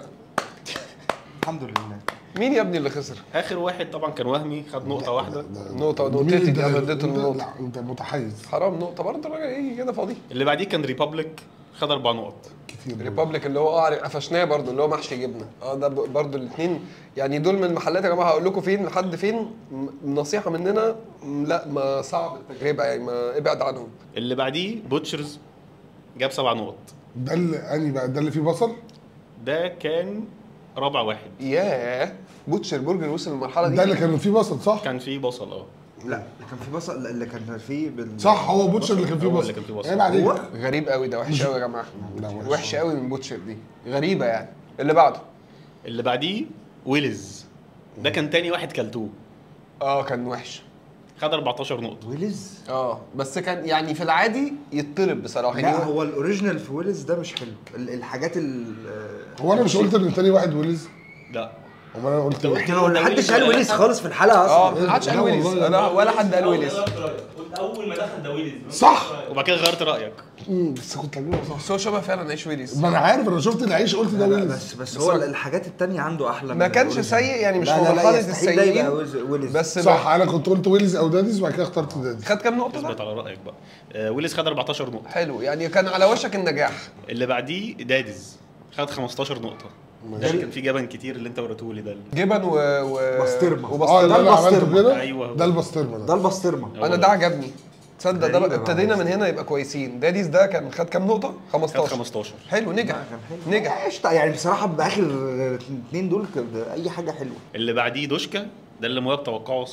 [SPEAKER 2] الحمد لله
[SPEAKER 1] مين يا ابني اللي خسر
[SPEAKER 4] اخر واحد طبعا كان وهمي خد نقطه واحده
[SPEAKER 1] نقطة
[SPEAKER 3] مين
[SPEAKER 1] نقطتي
[SPEAKER 3] ده؟
[SPEAKER 1] دي انا اديته
[SPEAKER 3] أنت-
[SPEAKER 1] النقطة
[SPEAKER 3] لا انت متحيز
[SPEAKER 1] حرام نقطة برضه الراجل يجي كده فاضي
[SPEAKER 4] اللي بعديه كان ريبابليك خد اربع نقط
[SPEAKER 3] كتير
[SPEAKER 1] ريبابليك اللي هو اه قفشناه برضه اللي هو محشي جبنة اه ده برضه الاثنين يعني دول من المحلات يا جماعة هقول لكم فين لحد فين م- نصيحة مننا م- لا ما صعب التجربة يعني ما ابعد عنهم
[SPEAKER 4] اللي بعديه بوتشرز جاب سبع نقط
[SPEAKER 3] ده اللي اني بقى ده اللي فيه بصل
[SPEAKER 4] ده كان رابع واحد
[SPEAKER 1] ياه بوتشر برجر وصل للمرحلة دي
[SPEAKER 3] ده اللي كان فيه بصل صح
[SPEAKER 4] كان فيه بصل اه
[SPEAKER 2] لا اللي كان في بصل لا، اللي كان فيه بال
[SPEAKER 3] صح هو بوتشر اللي كان فيه
[SPEAKER 4] هو
[SPEAKER 3] بصل
[SPEAKER 4] اللي كان فيه بصل.
[SPEAKER 3] عيب عليك
[SPEAKER 2] هو؟
[SPEAKER 1] غريب قوي ده وحش قوي يا جماعة
[SPEAKER 3] لا، وحش.
[SPEAKER 1] وحش قوي من بوتشر دي غريبة يعني اللي بعده
[SPEAKER 4] اللي بعديه ويلز ده كان تاني واحد كلتوه
[SPEAKER 1] اه كان وحش
[SPEAKER 4] خد 14 نقطه
[SPEAKER 2] ويلز
[SPEAKER 1] اه بس كان يعني في العادي يطلب بصراحة
[SPEAKER 2] لا
[SPEAKER 1] يعني
[SPEAKER 2] هو الاوريجينال في ويلز ده مش حلو ال- الحاجات ال
[SPEAKER 3] هو انا مش قلت ان تاني واحد ويلز
[SPEAKER 4] لا
[SPEAKER 3] امال انا قلت
[SPEAKER 4] لو
[SPEAKER 3] إيه؟
[SPEAKER 2] انت ما
[SPEAKER 4] ده
[SPEAKER 2] حدش
[SPEAKER 4] ويلز
[SPEAKER 2] قال
[SPEAKER 4] ولا
[SPEAKER 2] ويلز
[SPEAKER 4] لأ؟
[SPEAKER 2] خالص في الحلقه
[SPEAKER 1] اه
[SPEAKER 2] اصلا
[SPEAKER 1] ما حدش قال
[SPEAKER 3] لا
[SPEAKER 1] ويلز
[SPEAKER 3] والله.
[SPEAKER 1] انا ولا حد قال ويلز
[SPEAKER 5] قلت اول ما دخل ده ويلز
[SPEAKER 3] صح.
[SPEAKER 4] وبعد كده غيرت رايك
[SPEAKER 3] مم، بس كنت هجيبه صح
[SPEAKER 1] بس هو شبه فعلا عيش ويلز
[SPEAKER 3] ما انا عارف انا شفت العيش قلت ده
[SPEAKER 2] لا
[SPEAKER 3] ويلز
[SPEAKER 2] بس بس هو الحاجات التانية عنده احلى
[SPEAKER 1] ما
[SPEAKER 2] من
[SPEAKER 1] كانش
[SPEAKER 2] الأوريجينال.
[SPEAKER 1] سيء يعني مش
[SPEAKER 2] لا
[SPEAKER 1] في
[SPEAKER 2] لا لا
[SPEAKER 1] مرحلة
[SPEAKER 2] يستحيل ده
[SPEAKER 1] السيئين
[SPEAKER 2] يبقى ويلز- ويلز
[SPEAKER 1] بس
[SPEAKER 3] صح انا كنت قلت ويلز او داديز وبعد كده اخترت داديز
[SPEAKER 1] خد كام نقطة
[SPEAKER 4] اثبت
[SPEAKER 1] ده؟
[SPEAKER 4] على رايك بقى آه ويلز خد 14 نقطه
[SPEAKER 1] حلو يعني كان على وشك النجاح
[SPEAKER 4] اللي بعديه داديز خد 15 نقطه ده اللي كان فيه جبن كتير اللي انت وريته لي ده
[SPEAKER 1] جبن و, و...
[SPEAKER 2] بسطرمة.
[SPEAKER 3] اه
[SPEAKER 1] وبسطرمة
[SPEAKER 3] اللي انا عملته
[SPEAKER 2] البسطرمة.
[SPEAKER 3] كده
[SPEAKER 4] أيوه.
[SPEAKER 3] ده البسطرمه
[SPEAKER 2] ده
[SPEAKER 3] ده
[SPEAKER 2] البسطرمه
[SPEAKER 1] انا ده عجبني تصدق ده
[SPEAKER 2] غريبة
[SPEAKER 1] بقى
[SPEAKER 2] بقى.
[SPEAKER 1] ابتدينا من هنا يبقى كويسين داديز ده كان خد كام نقطة؟
[SPEAKER 4] خد
[SPEAKER 1] 15
[SPEAKER 4] 15
[SPEAKER 1] حلو نجح
[SPEAKER 2] كان حلو
[SPEAKER 1] نجح
[SPEAKER 2] قشطة يعني بصراحه باخر اتنين دول كان اي حاجه حلوه
[SPEAKER 4] اللي بعديه دوشكا ده اللي مواب توقعه صح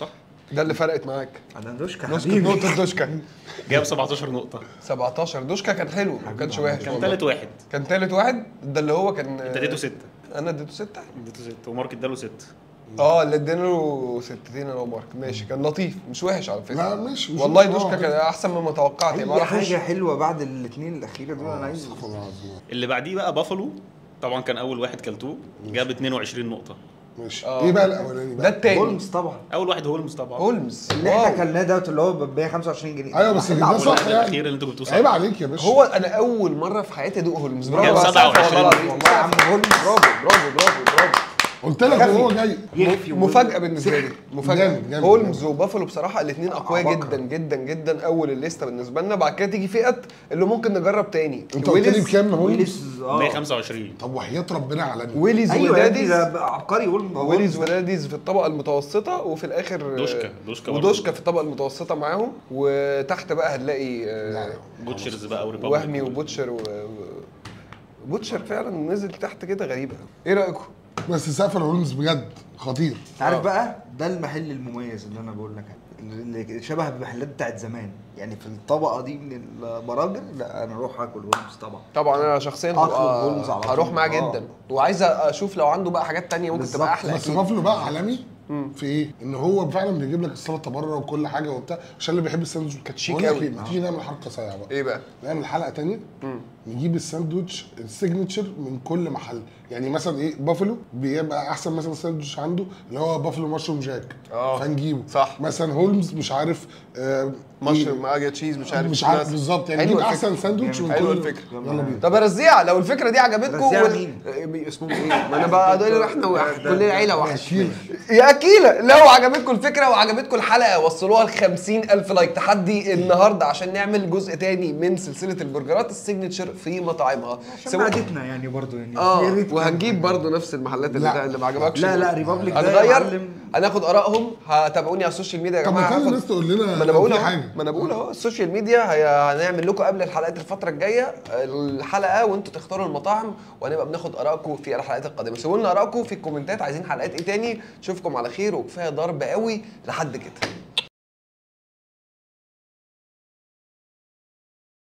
[SPEAKER 1] ده اللي فرقت معاك
[SPEAKER 2] انا دوشكا
[SPEAKER 1] نسكت
[SPEAKER 2] حبيبي
[SPEAKER 1] نقطه دوشكا
[SPEAKER 4] جاب 17 نقطه
[SPEAKER 1] 17 دوشكا كان حلو ما كانش وحش
[SPEAKER 4] كان ثالث واحد
[SPEAKER 1] كان تالت واحد ده اللي هو كان
[SPEAKER 4] انت اديته سته
[SPEAKER 1] انا اديته ستة
[SPEAKER 4] اديته سته ومارك اداله سته
[SPEAKER 1] اه اللي ادينا له ستتين انا ومارك ماشي كان لطيف مش وحش على فكره
[SPEAKER 3] لا مش مش
[SPEAKER 1] والله
[SPEAKER 3] مش-
[SPEAKER 1] دوشكا
[SPEAKER 3] آه.
[SPEAKER 1] كان احسن مما توقعت يعني ما
[SPEAKER 2] اي
[SPEAKER 1] راحوش
[SPEAKER 2] حاجه حلوه بعد الاثنين الاخيره دول انا عايز
[SPEAKER 3] استغفر الله العظيم
[SPEAKER 4] اللي بعديه بقى بافالو طبعا كان اول واحد كلتوه جاب 22 نقطه
[SPEAKER 3] ماشي
[SPEAKER 1] آه.
[SPEAKER 3] ايه بقى الاولاني
[SPEAKER 1] ده
[SPEAKER 3] بقى؟
[SPEAKER 1] التاني
[SPEAKER 2] هولمز طبعا
[SPEAKER 4] اول واحد هولمز طبعا
[SPEAKER 1] هولمز
[SPEAKER 2] اللي احنا
[SPEAKER 1] واو.
[SPEAKER 2] كلناه دوت اللي هو ب 125 جنيه
[SPEAKER 3] ايوه بس ده
[SPEAKER 2] واحد
[SPEAKER 3] صح
[SPEAKER 4] والواحد
[SPEAKER 3] يعني
[SPEAKER 4] الاخير اللي انتوا جبتوه صح
[SPEAKER 3] عيب عليك يا باشا
[SPEAKER 1] هو انا اول مره في حياتي ادوق هولمز برافو
[SPEAKER 4] كان
[SPEAKER 1] يا سقف
[SPEAKER 4] 27
[SPEAKER 1] والله العظيم.
[SPEAKER 2] والله يا عم هولمز
[SPEAKER 1] برافو برافو برافو برافو
[SPEAKER 3] قلت لك
[SPEAKER 2] خفي.
[SPEAKER 3] وهو جاي
[SPEAKER 2] يخفي
[SPEAKER 1] مفاجأة بالنسبة لي مفاجأة
[SPEAKER 3] جامد، جامد،
[SPEAKER 1] هولمز وبافلو بصراحة الاثنين أقوياء
[SPEAKER 2] عباقرة.
[SPEAKER 1] جدا جدا جدا أول الليستة بالنسبة لنا بعد كده تيجي فئة اللي ممكن نجرب تاني
[SPEAKER 3] انت قلت لي
[SPEAKER 1] ويلز
[SPEAKER 3] بكام هولمز؟
[SPEAKER 2] ويلز اه
[SPEAKER 4] 125
[SPEAKER 3] طب وحياة ربنا عالمي
[SPEAKER 1] ويلز
[SPEAKER 2] ايوه يا ابني
[SPEAKER 1] وداديز
[SPEAKER 2] ده بقى عبقري هولمز
[SPEAKER 1] ويلز وداديز في الطبقة المتوسطة وفي الآخر
[SPEAKER 4] دوشكا، دوشكا برضه.
[SPEAKER 1] ودوشكا في الطبقة المتوسطة معاهم وتحت بقى هنلاقي آه،
[SPEAKER 4] بوتشرز بقى وريبابليك
[SPEAKER 1] وهمي وبوتشر و... بوتشر فعلا نزل تحت كده غريبة ايه رأيكم؟
[SPEAKER 3] بس سافر هولمز بجد خطير
[SPEAKER 2] انت عارف بقى ده المحل المميز اللي انا بقول لك عليه اللي شبه المحلات بتاعت زمان يعني في الطبقه دي من المراجل لا انا اروح اكل هولمز طبعا
[SPEAKER 1] طبعا انا شخصيا
[SPEAKER 2] أطلب
[SPEAKER 1] هبقى-
[SPEAKER 2] هولمز على طول.
[SPEAKER 1] هروح معاه
[SPEAKER 2] آه.
[SPEAKER 1] جدا وعايز اشوف لو عنده بقى حاجات تانية ممكن تبقى
[SPEAKER 2] بالظبط.
[SPEAKER 1] احلى
[SPEAKER 3] بس
[SPEAKER 1] اكيد
[SPEAKER 3] بافلو بقى عالمي في ايه؟ ان هو فعلا بيجيب لك السلطه بره وكل حاجه وبتاع عشان اللي بيحب الساندوتش
[SPEAKER 1] كانت شيك
[SPEAKER 3] بقول لك
[SPEAKER 1] قوي.
[SPEAKER 3] إيه، ما تيجي نعمل حركه صايعه بقى
[SPEAKER 1] ايه بقى؟
[SPEAKER 3] نعمل حلقه تانية نجيب الساندوتش السيجنتشر من كل محل يعني مثلا ايه بافلو بيبقى احسن مثلا ساندوتش عنده اللي هو بافلو مشروم جاك
[SPEAKER 1] آه.
[SPEAKER 3] فنجيبه
[SPEAKER 1] صح.
[SPEAKER 3] مثلا هولمز مش عارف آه
[SPEAKER 1] مشروم اجا تشيز مش عارف
[SPEAKER 3] مش عارف
[SPEAKER 1] ناس.
[SPEAKER 3] بالظبط يعني
[SPEAKER 1] حلوة
[SPEAKER 3] نجيب
[SPEAKER 1] الفكرة.
[SPEAKER 3] احسن ساندوتش من
[SPEAKER 1] حلوة
[SPEAKER 3] كل
[SPEAKER 1] الفكرة.
[SPEAKER 3] يلا بينا
[SPEAKER 1] طب يا رزيع لو الفكره دي عجبتكم
[SPEAKER 2] رزيع مين؟
[SPEAKER 1] إيه اسمه ايه؟ ما انا بقى دول احنا واحد كل العيله واحد
[SPEAKER 3] أكيد.
[SPEAKER 1] يا اكيله لو عجبتكم الفكره وعجبتكم الحلقه وصلوها ل 50000 لايك تحدي النهارده عشان نعمل جزء تاني من سلسله البرجرات السيجنتشر في مطاعمها
[SPEAKER 2] عشان
[SPEAKER 1] سواء-
[SPEAKER 2] عادتنا يعني برضو يعني يا
[SPEAKER 1] اه
[SPEAKER 2] ريت
[SPEAKER 1] وهنجيب برضو نفس المحلات اللي,
[SPEAKER 3] لا.
[SPEAKER 1] اللي ما عجبكش
[SPEAKER 2] لا لا ريبابليك ده يا
[SPEAKER 1] هنغير
[SPEAKER 2] معلم
[SPEAKER 1] هناخد ارائهم هتابعوني على السوشيال ميديا يا
[SPEAKER 3] طب ما
[SPEAKER 1] جماعه
[SPEAKER 3] كان
[SPEAKER 1] هاخد-
[SPEAKER 3] الناس تقول لنا
[SPEAKER 1] ما انا
[SPEAKER 3] لو
[SPEAKER 1] بقول
[SPEAKER 3] في
[SPEAKER 1] اهو
[SPEAKER 3] حاجة.
[SPEAKER 1] ما انا بقول اهو السوشيال ميديا هي- هنعمل لكم قبل الحلقات الفتره الجايه الحلقه وانتوا تختاروا المطاعم وهنبقى بناخد ارائكم في الحلقات القادمه سيبوا لنا ارائكم في الكومنتات عايزين حلقات ايه تاني نشوفكم على خير وكفايه ضرب قوي لحد كده